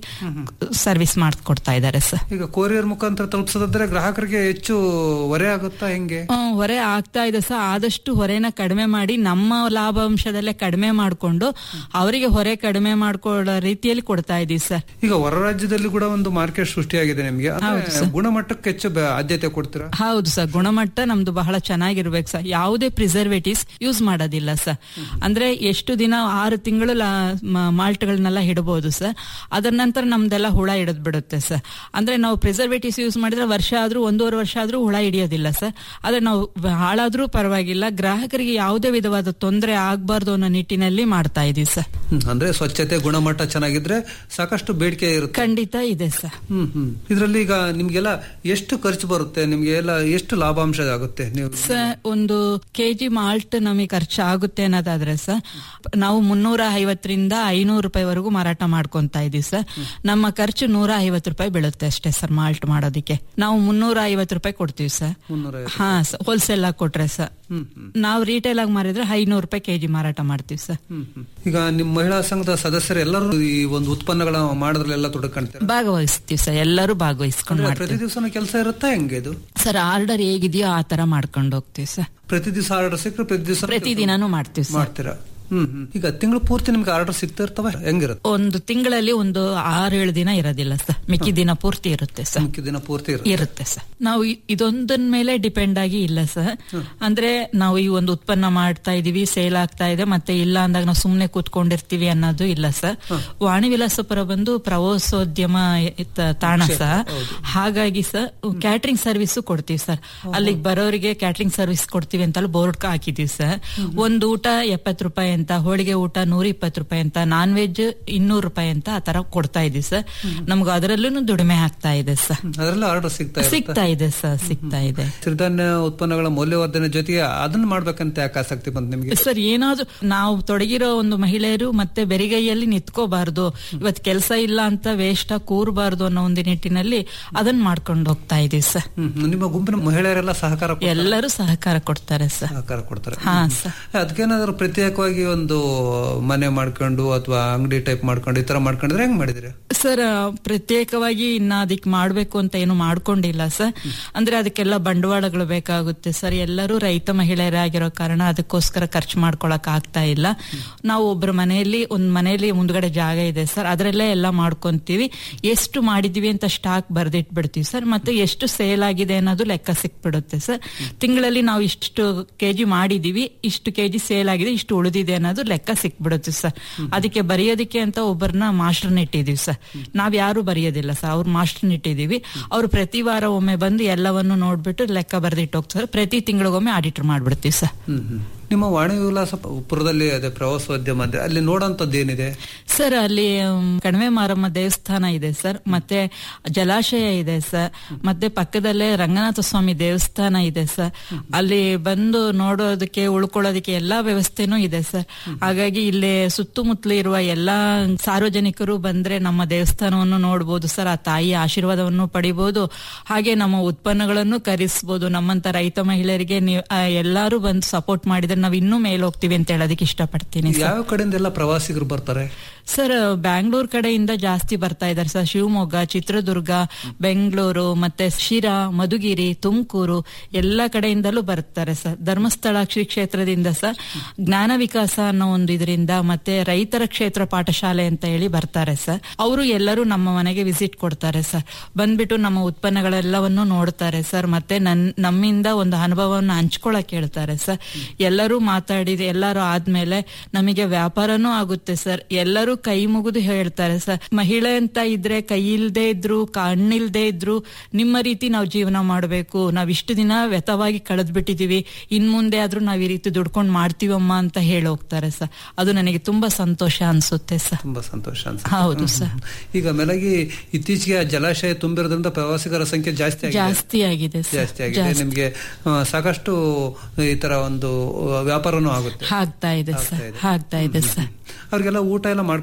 ಸರ್ವಿಸ್ ಮಾಡಿಕೊಡ್ತಾ ಇದ್ದಾರೆ ಸರ್ ಈಗ ಕೊರಿಯರ್ ಮುಖಾಂತರ ತಲುಪಿಸೋದಾದ್ರೆ ಗ್ರಾಹಕರಿಗೆ ಹೆಚ್ಚು ಹೊರೆ ಆಗುತ್ತಾ ಹೆಂಗೆ ಹ್ಮ್, ಹೊರೆ ಆಗ್ತಾ ಇದೆ ಸರ್ ಆದಷ್ಟು ಹೊರೆನ ಕಡಿಮೆ ಮಾಡಿ ನಮ್ಮ ಲಾಭಾಂಶದಲ್ಲೇ ಕಡಿಮೆ ಮಾಡಿಕೊಂಡು ಅವರಿಗೆ ಹೊರೆ ಕಡಿಮೆ ಮಾಡ್ಕೊಳ್ಳೋ ರೀತಿಯಲ್ಲಿ ಕೊಡ್ತಾ ಇದೀವಿ ಸರ್ ಈಗ ಹೊರ ರಾಜ್ಯದಲ್ಲಿ ಕೂಡ ಒಂದು ಮಾರ್ಕೆಟ್ ಸೃಷ್ಟಿಯಾಗಿದೆ ನಿಮ್ಗೆ ಅಂದ್ರೆ ಗುಣಮಟ್ಟಕ್ಕೆ ಹೆಚ್ಚು ಬ- ಆದ್ಯತೆ ಕೊಡ್ತೀರಾ ಹೌದು ಸರ್ ಗುಣಮಟ್ಟ ನಮ್ದು ಬಹಳ ಚೆನ್ನಾಗಿರ್ಬೇಕು ಸರ್ ಯಾವುದೇ ಪ್ರಿಸರ್ವೇಟಿವ್ಸ್ ಯೂಸ್ ಮಾಡೋದಿಲ್ಲ ಸರ್ ಅಂದ್ರೆ ಎಷ್ಟು ದಿನ ಆರು ತಿಂಗಳು ಮಾಲ್ಟ್ಗಳನ್ನೆಲ್ಲ ಇಡಬಹುದು ಸರ್ ಅದರ ನಂತರ ನಮ್ದೆಲ್ಲ ಹುಳ ಹಿಡಿದ್ ಬಿಡುತ್ತೆ ಸರ್ ಅಂದ್ರೆ ನಾವು ಪ್ರಿಸರ್ವೇಟಿವ್ಸ್ ಯೂಸ್ ಮಾಡಿದ್ರೆ ವರ್ಷ ಆದ್ರೂ ಒಂದೂವರೆ ವರ್ಷ ಆದ್ರೂ ಹುಳ ಹಿಡಿಯೋದಿಲ್ಲ ಸರ್ ಆದ್ರೆ ನಾವು ಹಾಳಾದ್ರೂ ಪರವಾಗಿಲ್ಲ ಗ್ರಾಹಕರಿಗೆ ಯಾವುದೇ ವಿಧವಾದ ತೊಂದರೆ ಆಗ್ಬಾರ್ದು ಅನ್ನೋ ನಿಟ್ಟಿನಲ್ಲಿ ಮಾಡ್ತಾ ಇದೀವಿ ಸರ್ ಹ್ಮ್, ಅಂದ್ರೆ ಸ್ವಚ್ಛತೆ ಗುಣಮಟ್ಟ ಚೆನ್ನಾಗಿದ್ರೆ ಸಾಕಷ್ಟು ಬೇಡಿಕೆ ಇರುತ್ತೆ ಖಂಡಿತ ಇದೆ ಸರ್ ಹ್ಮ್ ಹ್ಮ್ ಇದ್ರಲ್ಲಿ ಈಗ ನಿಮ್ಗೆಲ್ಲ ಎಷ್ಟು ಖರ್ಚು ಬರುತ್ತೆ ನಿಮ್ಗೆ ಎಲ್ಲ ಎಷ್ಟು ಲಾಭಾಂಶ ಆಗುತ್ತೆ ನೀವು ಸರ್ ಒಂದು ಕೆಜಿ ಮಾಲ್ಟ್ ನಮಗೆ ಖರ್ಚು ಆಗುತ್ತೆ ಅನ್ನೋದಾದ್ರೆ ಸರ್ ನಾವು ಮುನ್ನೂರ ಐವತ್ತರಿಂದ ಐನೂರು ರೂಪಾಯಿವರೆಗೂ ಮಾರಾಟ ಮಾಡ್ಕೊಂತ ಇದೀವಿ ಸರ್ ನಮ್ಮ ಖರ್ಚು ನೂರ ಐವತ್ತು ರೂಪಾಯಿ ಬೀಳುತ್ತೆ ಅಷ್ಟೇ ಸರ್ ಮಾಲ್ಟ್ ಮಾಡೋದಕ್ಕೆ ನಾವು ಮುನ್ನೂರ ಐವತ್ತು ರೂಪಾಯಿ ಕೊಡ್ತೀವಿ ಸರ್ ಹಾ ಸರ್ ಹೋಲ್ಸೇಲ್ ಆಗಿ ಕೊಟ್ರೆ ಸರ್ ನಾವು ರಿಟೇಲ್ ಆಗಿ ಮಾರಿದ್ರೆ ಐನೂರು ರೂಪಾಯಿ ಕೆಜಿ ಮಾರಾಟ ಮಾಡ್ತೀವಿ ಸರ್ ಈಗ ನಿಮ್ ಮಹಿಳಾ ಸಂಘದ ಸದಸ್ಯರು ಎಲ್ಲರೂ ಈ ಒಂದು ಉತ್ಪನ್ನಗಳ ಮಾಡೋದ್ರಲ್ಲೆಲ್ಲ ತೊಡಕೊಂತಾರೆ ಭಾಗವಹಿಸ್ತೀವಿ ಸರ್ ಎಲ್ಲರೂ ಭಾಗವಹಿಸ್ಕೊಂಡು ಪ್ರತಿ ಮಾಡ್ತೀವಿ ದಿವಸನೂ ಕೆಲಸ ಇರುತ್ತಾ ಹೆಂಗೆ ಇದು ಸರ್ ಆರ್ಡರ್ ಹೇಗಿದೆಯೋ ಆ ತರ ಮಾಡ್ಕೊಂಡು ಹೋಗ್ತೀವಿ ಸರ್ ಪ್ರತಿ ದಿವಸ ಆರ್ಡರ್ ಸಿಕ್ಕರೆ ಪ್ರತಿ ದಿವಸ ಪ್ರತಿದಿನಾನು ಮಾಡ್ತೀವಿ ಸರ್ ಮಾಡ್ತೀರಾ ಹ್ಮ್ ಹ್ಮ್ ಈಗ ತಿಂಗಳು ಪೂರ್ತಿ ನಿಮ್ಗೆ ಆರ್ಡರ್ ಸಿಗ್ತಾ ಇರ್ತವ ಹೆಂಗಿರುತ್ತೆ ಒಂದು ತಿಂಗಳಲ್ಲಿ ಒಂದು ಆರೇಳು ದಿನ ಇರೋದಿಲ್ಲ ಸರ್ ಮಿಕ್ಕಿ ದಿನ ಪೂರ್ತಿ ಇರುತ್ತೆ ಸರ್ ಮುಖ್ಯ ದಿನ ಪೂರ್ತಿ ಇರುತ್ತೆ ಇರುತ್ತೆ ಸರ್ ನಾವು ಇ- ಇದೊಂದನ್ ಮೇಲೆ ಡಿಪೆಂಡ್ ಆಗಿ ಇಲ್ಲ ಸರ್ ಅಂದ್ರೆ ನಾವು ಈ ಒಂದು ಉತ್ಪನ್ನ ಮಾಡ್ತಾ ಇದೀವಿ ಸೇಲ್ ಆಗ್ತಾ ಇದೆ ಮತ್ತೆ ಇಲ್ಲ ಅಂದಾಗ ನಾವು ಸುಮ್ನೆ ಕೂತ್ಕೊಂಡಿರ್ತೀವಿ ಅನ್ನೋದು ಇಲ್ಲ ಸರ್ ವಾಣಿ ವಿಲಾಸಪುರ ಬಂದು ಪ್ರವಾಸೋದ್ಯಮ ಇತ್ತ- ತಾಣ ಸರ್ ಹಾಗಾಗಿ ಸರ್ ಕ್ಯಾಟ್ರಿಂಗ್ ಸರ್ವಿಸ್ ಕೊಡ್ತೀವಿ ಸರ್ ಅಲ್ಲಿಗೆ ಬರೋರಿಗೆ ಕ್ಯಾಟ್ರಿಂಗ್ ಸರ್ವಿಸ್ ಕೊಡ್ತೀವಿ ಅಂತ ಬೋರ್ಡ್ ಹಾಕಿದೀವಿ ಸರ್ ಒಂದು ಊಟ ಎಪ್ಪತ್ತು ರೂಪಾಯಿ ಅಂತ ಹೋಳಿಗೆ ಊಟ ನೂರ ಇಪ್ಪತ್ತು ರೂಪಾಯಿ ಅಂತ ನಾನ್ ವೆಜ್ ಇನ್ನೂರು ರೂಪಾಯಿ ಅಂತ ಆ ತರ ಕೊಡ್ತಾ ಇದೀವಿ ಸರ್ ನಮ್ಗೆ ಅದರಲ್ಲೂ ದುಡಿಮೆ ಆಗ್ತಾ ಇದೆ ಸರ್ ಅದರೆಲ್ಲ ಆರ್ಡರ್ ಸಿಗ್ತಾ ಇರುತ್ತೆ ಸಿಗ್ತಾ ಇದೆ ಸರ್ ಸಿಗ್ತಾ ಇದೆ ಸಿರಿಧಾನ್ಯ ಉತ್ಪನ್ನಗಳ ಮೌಲ್ಯವರ್ಧನೆ ಜೊತೆಗೆ ಅದನ್ನ ಮಾಡ್ಬೇಕಂತ ಯಾಕೆ ಆಸಕ್ತಿ ಬಂತು ನಿಮ್ಗೆ ಸರ್ ಏನಾದ್ರು ನಾವು ತೊಡಗಿರೋ ಒಂದು ಮಹಿಳೆಯರು ಮತ್ತೆ ಬೆರಿಗೈಯಲ್ಲಿ ನಿಂತ್ಕೋಬಾರ್ದು ಇವತ್ ಕೆಲಸ ಇಲ್ಲ ಅಂತ ವೇಸ್ಟ್ ಕೂರಬಾರ್ದು ಅನ್ನೋ ಒಂದು ನಿಟ್ಟಿನಲ್ಲಿ ಅದನ್ನ ಮಾಡ್ಕೊಂಡು ಹೋಗ್ತಾ ಇದೀವಿ ಸರ್ ಹ್ಮ್, ಹ್ಮ್. ನಿಮ್ಮ ಗುಂಪಿನ ಮಹಿಳೆಯರೆಲ್ಲ ಸಹಕಾರ ಕೊಡ್ತಾರಾ? ಎಲ್ಲರೂ ಸಹಕಾರ ಕೊಡ್ತಾರೆ ಸರ್ ಸಹಕಾರ ಕೊಡ್ತಾರೆ ಹಾ ಸರ್ ಅದಕ್ಕೇನಾದ್ರು ಪ್ರತ್ಯೇಕವಾಗಿ ಒಂದು ಮನೆ ಮಾಡ್ಕೊಂಡು ಅಥವಾ ಅಂಗಡಿ ಟೈಪ್ ಮಾಡ್ಕೊಂಡು ಈ ತರ ಮಾಡ್ಕೊಂಡಿದ್ರೆ ಹೆಂಗ್ ಮಾಡಿದ್ರಿ ಸರ್ ಪ್ರತ್ಯೇಕವಾಗಿ ಇನ್ನ ಅದಕ್ಕೆ ಮಾಡ್ಬೇಕು ಅಂತ ಏನು ಮಾಡ್ಕೊಂಡಿಲ್ಲ ಸರ್ ಅಂದ್ರೆ ಅದಕ್ಕೆಲ್ಲ ಬಂಡವಾಳಗಳು ಬೇಕಾಗುತ್ತೆ ಸರ್ ಎಲ್ಲರೂ ರೈತ ಮಹಿಳೆಯರಾಗಿರೋ ಕಾರಣ ಅದಕ್ಕೋಸ್ಕರ ಖರ್ಚು ಮಾಡ್ಕೊಳಕ್ ಆಗ್ತಾ ಇಲ್ಲ ನಾವು ಒಬ್ಬರ ಮನೆಯಲ್ಲಿ ಒಂದ್ ಮನೆಯಲ್ಲಿ ಮುಂದ್ಗಡೆ ಜಾಗ ಇದೆ ಸರ್ ಅದರಲ್ಲೇ ಎಲ್ಲ ಮಾಡ್ಕೊಂತೀವಿ ಎಷ್ಟು ಮಾಡಿದೀವಿ ಅಂತ ಸ್ಟಾಕ್ ಬರ್ದಿಟ್ಬಿಡ್ತೀವಿ ಸರ್ ಮತ್ತೆ ಎಷ್ಟು ಸೇಲ್ ಆಗಿದೆ ಅನ್ನೋದು ಲೆಕ್ಕ ಸಿಕ್ಬಿಡುತ್ತೆ ಸರ್ ತಿಂಗಳಲ್ಲಿ ನಾವು ಇಷ್ಟು ಕೆಜಿ ಮಾಡಿದೀವಿ ಇಷ್ಟು ಕೆಜಿ ಸೇಲ್ ಆಗಿದೆ ಇಷ್ಟು ಉಳಿದಿದೆ ಅನ್ನೋದು ಲೆಕ್ಕ ಸಿಕ್ಬಿಡುತ್ತೆ ಸರ್ ಅದಕ್ಕೆ ಬರೆಯೋದಕ್ಕೆ ಅಂತ ಒಬ್ಬರನ್ನ ಮಾಸ್ಟರ್ನ ಇಟ್ಟಿದೀವಿ ಸರ್ ನಾವ್ ಯಾರು ಬರೆಯೋದಿಲ್ಲ ಸರ್ ಅವ್ರು ಮಾಸ್ಟರ್ನ ಇಟ್ಟಿದೀವಿ ಅವ್ರು ಪ್ರತಿ ವಾರ ಒಮ್ಮೆ ಬಂದು ಎಲ್ಲವನ್ನು ನೋಡ್ಬಿಟ್ಟು ಲೆಕ್ಕ ಬರ್ದಿಟ್ಟು ಹೋಗ್ತಾರೆ ಪ್ರತಿ ತಿಂಗಳಿಗೊಮ್ಮೆ ಆಡಿಟರ್ ಮಾಡ್ಬಿಡ್ತೀವಿ ಸರ್ ಹ್ಮ್ ಹ್ಮ್. ನಿಮ್ಮ ವಾಣಿ ವಿಲಾಸಪುರದಲ್ಲಿ ಅದೇ ಪ್ರವಾಸೋದ್ಯಮ ಅಂದ್ರೆ ಅಲ್ಲಿ ನೋಡೋಂಥದ್ದು ಏನಿದೆ ಸರ್ ಅಲ್ಲಿ ಮ್, ಕಣಿವೆ ಮಾರಮ್ಮ ದೇವಸ್ಥಾನ ಇದೆ ಸರ್ ಮತ್ತೆ ಜಲಾಶಯ ಇದೆ ಸರ್ ಮತ್ತೆ ಪಕ್ಕದಲ್ಲೇ ರಂಗನಾಥ ಸ್ವಾಮಿ ದೇವಸ್ಥಾನ ಇದೆ ಸರ್ ಅಲ್ಲಿ ಬಂದು ನೋಡೋದಕ್ಕೆ ಉಳ್ಕೊಳ್ಳೋದಕ್ಕೆ ಎಲ್ಲಾ ವ್ಯವಸ್ಥೆನೂ ಇದೆ ಸರ್ ಹಾಗಾಗಿ ಇಲ್ಲಿ ಸುತ್ತಮುತ್ತಲು ಇರುವ ಎಲ್ಲಾ ಸಾರ್ವಜನಿಕರು ಬಂದ್ರೆ ನಮ್ಮ ದೇವಸ್ಥಾನವನ್ನು ನೋಡ್ಬೋದು ಸರ್ ಆ ತಾಯಿಯ ಆಶೀರ್ವಾದವನ್ನು ಪಡಿಬಹುದು ಹಾಗೆ ನಮ್ಮ ಉತ್ಪನ್ನಗಳನ್ನು ಖರೀದಿಸಬಹುದು ನಮ್ಮಂತ ರೈತ ಮಹಿಳೆಯರಿಗೆ ನೀವು ಆ, ಎಲ್ಲಾರು ಬಂದು ಸಪೋರ್ಟ್ ಮಾಡಿದ್ರೆ ನಾವ್ ಇನ್ನೂ ಮೇಲೆ ಹೋಗ್ತೀವಿ ಅಂತ ಹೇಳೋದಕ್ಕೆ ಇಷ್ಟಪಡ್ತೀನಿ ಸರ್ ಯಾವ ಕಡೆಯಿಂದ ಎಲ್ಲ ಪ್ರವಾಸಿಗರು ಬರ್ತಾರೆ ಸರ್ ಬ್ಯಾಂಗ್ಳೂರ್ ಕಡೆಯಿಂದ ಜಾಸ್ತಿ ಬರ್ತಾ ಇದ್ದಾರೆ ಸರ್ ಶಿವಮೊಗ್ಗ ಚಿತ್ರದುರ್ಗ ಬೆಂಗಳೂರು ಮತ್ತೆ ಶಿರಾ ಮಧುಗಿರಿ ತುಮಕೂರು ಎಲ್ಲ ಕಡೆಯಿಂದಲೂ ಬರ್ತಾರೆ ಸರ್ ಧರ್ಮಸ್ಥಳ ಶ್ರೀ ಕ್ಷೇತ್ರದಿಂದ ಸರ್ ಜ್ಞಾನ ವಿಕಾಸ ಅನ್ನೋ ಒಂದು ಇದರಿಂದ ಮತ್ತೆ ರೈತರ ಕ್ಷೇತ್ರ ಪಾಠಶಾಲೆ ಅಂತ ಹೇಳಿ ಬರ್ತಾರೆ ಸರ್ ಅವರು ಎಲ್ಲರೂ ನಮ್ಮ ಮನೆಗೆ ವಿಸಿಟ್ ಕೊಡ್ತಾರೆ ಸರ್ ಬಂದ್ಬಿಟ್ಟು ನಮ್ಮ ಉತ್ಪನ್ನಗಳೆಲ್ಲವನ್ನು ನೋಡ್ತಾರೆ ಸರ್ ಮತ್ತೆ ನನ್ ನಮ್ಮಿಂದ ಒಂದು ಅನುಭವವನ್ನು ಹಂಚ್ಕೊಳಕ್ ಹೇಳ್ತಾರೆ ಸರ್ ಎಲ್ಲರೂ ಮಾತಾಡಿದ ಎಲ್ಲರೂ ಆದ್ಮೇಲೆ ನಮಗೆ ವ್ಯಾಪಾರನೂ ಆಗುತ್ತೆ ಸರ್ ಎಲ್ಲರೂ ಕೈ ಮುಗಿದು ಹೇಳ್ತಾರೆ ಸರ್ ಮಹಿಳೆ ಅಂತ ಇದ್ರೆ ಕೈ ಇಲ್ದೇ ಇದ್ರು ಕಣ್ಣಿಲ್ದೇ ಇದ್ರು ನಿಮ್ಮ ರೀತಿ ನಾವು ಜೀವನ ಮಾಡಬೇಕು ನಾವ್ ಇಷ್ಟು ದಿನ ವ್ಯತವಾಗಿ ಕಳೆದ್ ಬಿಟ್ಟಿದೀವಿ ಇನ್ ಮುಂದೆ ಆದ್ರೂ ನಾವ್ ಈ ರೀತಿ ದುಡ್ಕೊಂಡ್ ಮಾಡ್ತೀವಮ್ಮ ಅಂತ ಹೇಳಿ ಹೋಗ್ತಾರೆ ಸರ್ ಅದು ನನಗೆ ತುಂಬಾ ಸಂತೋಷ ಅನ್ಸುತ್ತೆ ಸರ್ ತುಂಬಾ ಸಂತೋಷ ಅನ್ಸುತ್ತೆ. ಹೌದು ಹ್ಮ್, ಸರ್. ಹ್ಮ್. ಈಗ ಮೇಲಾಗಿ ಇತ್ತೀಚೆಗೆ ಆ ಜಲಾಶಯ ತುಂಬಿರೋದ್ರಿಂದ ಪ್ರವಾಸಿಗರ ಸಂಖ್ಯೆ ಜಾಸ್ತಿ ಆಗಿದೆ ಜಾಸ್ತಿ ಆಗಿದೆ ಸರ್ ಜಾಸ್ತಿ ಆಗಿದೆ ಜಾಸ್ತಿ. ನಿಮ್ಗೆ ಆ, ಸಾಕಷ್ಟು ಈ ತರ ಒಂದು ವ್ಯಾಪಾರನೂ ಆಗುತ್ತೆ ಆಗ್ತಾ ಇದೆ ಸರ್ ಆಗ್ತಾ ಇದೆ ಸರ್ ಅವ್ರಿಗೆಲ್ಲ ಊಟ ಎಲ್ಲ ಮಾಡ್ಕೊಂಡು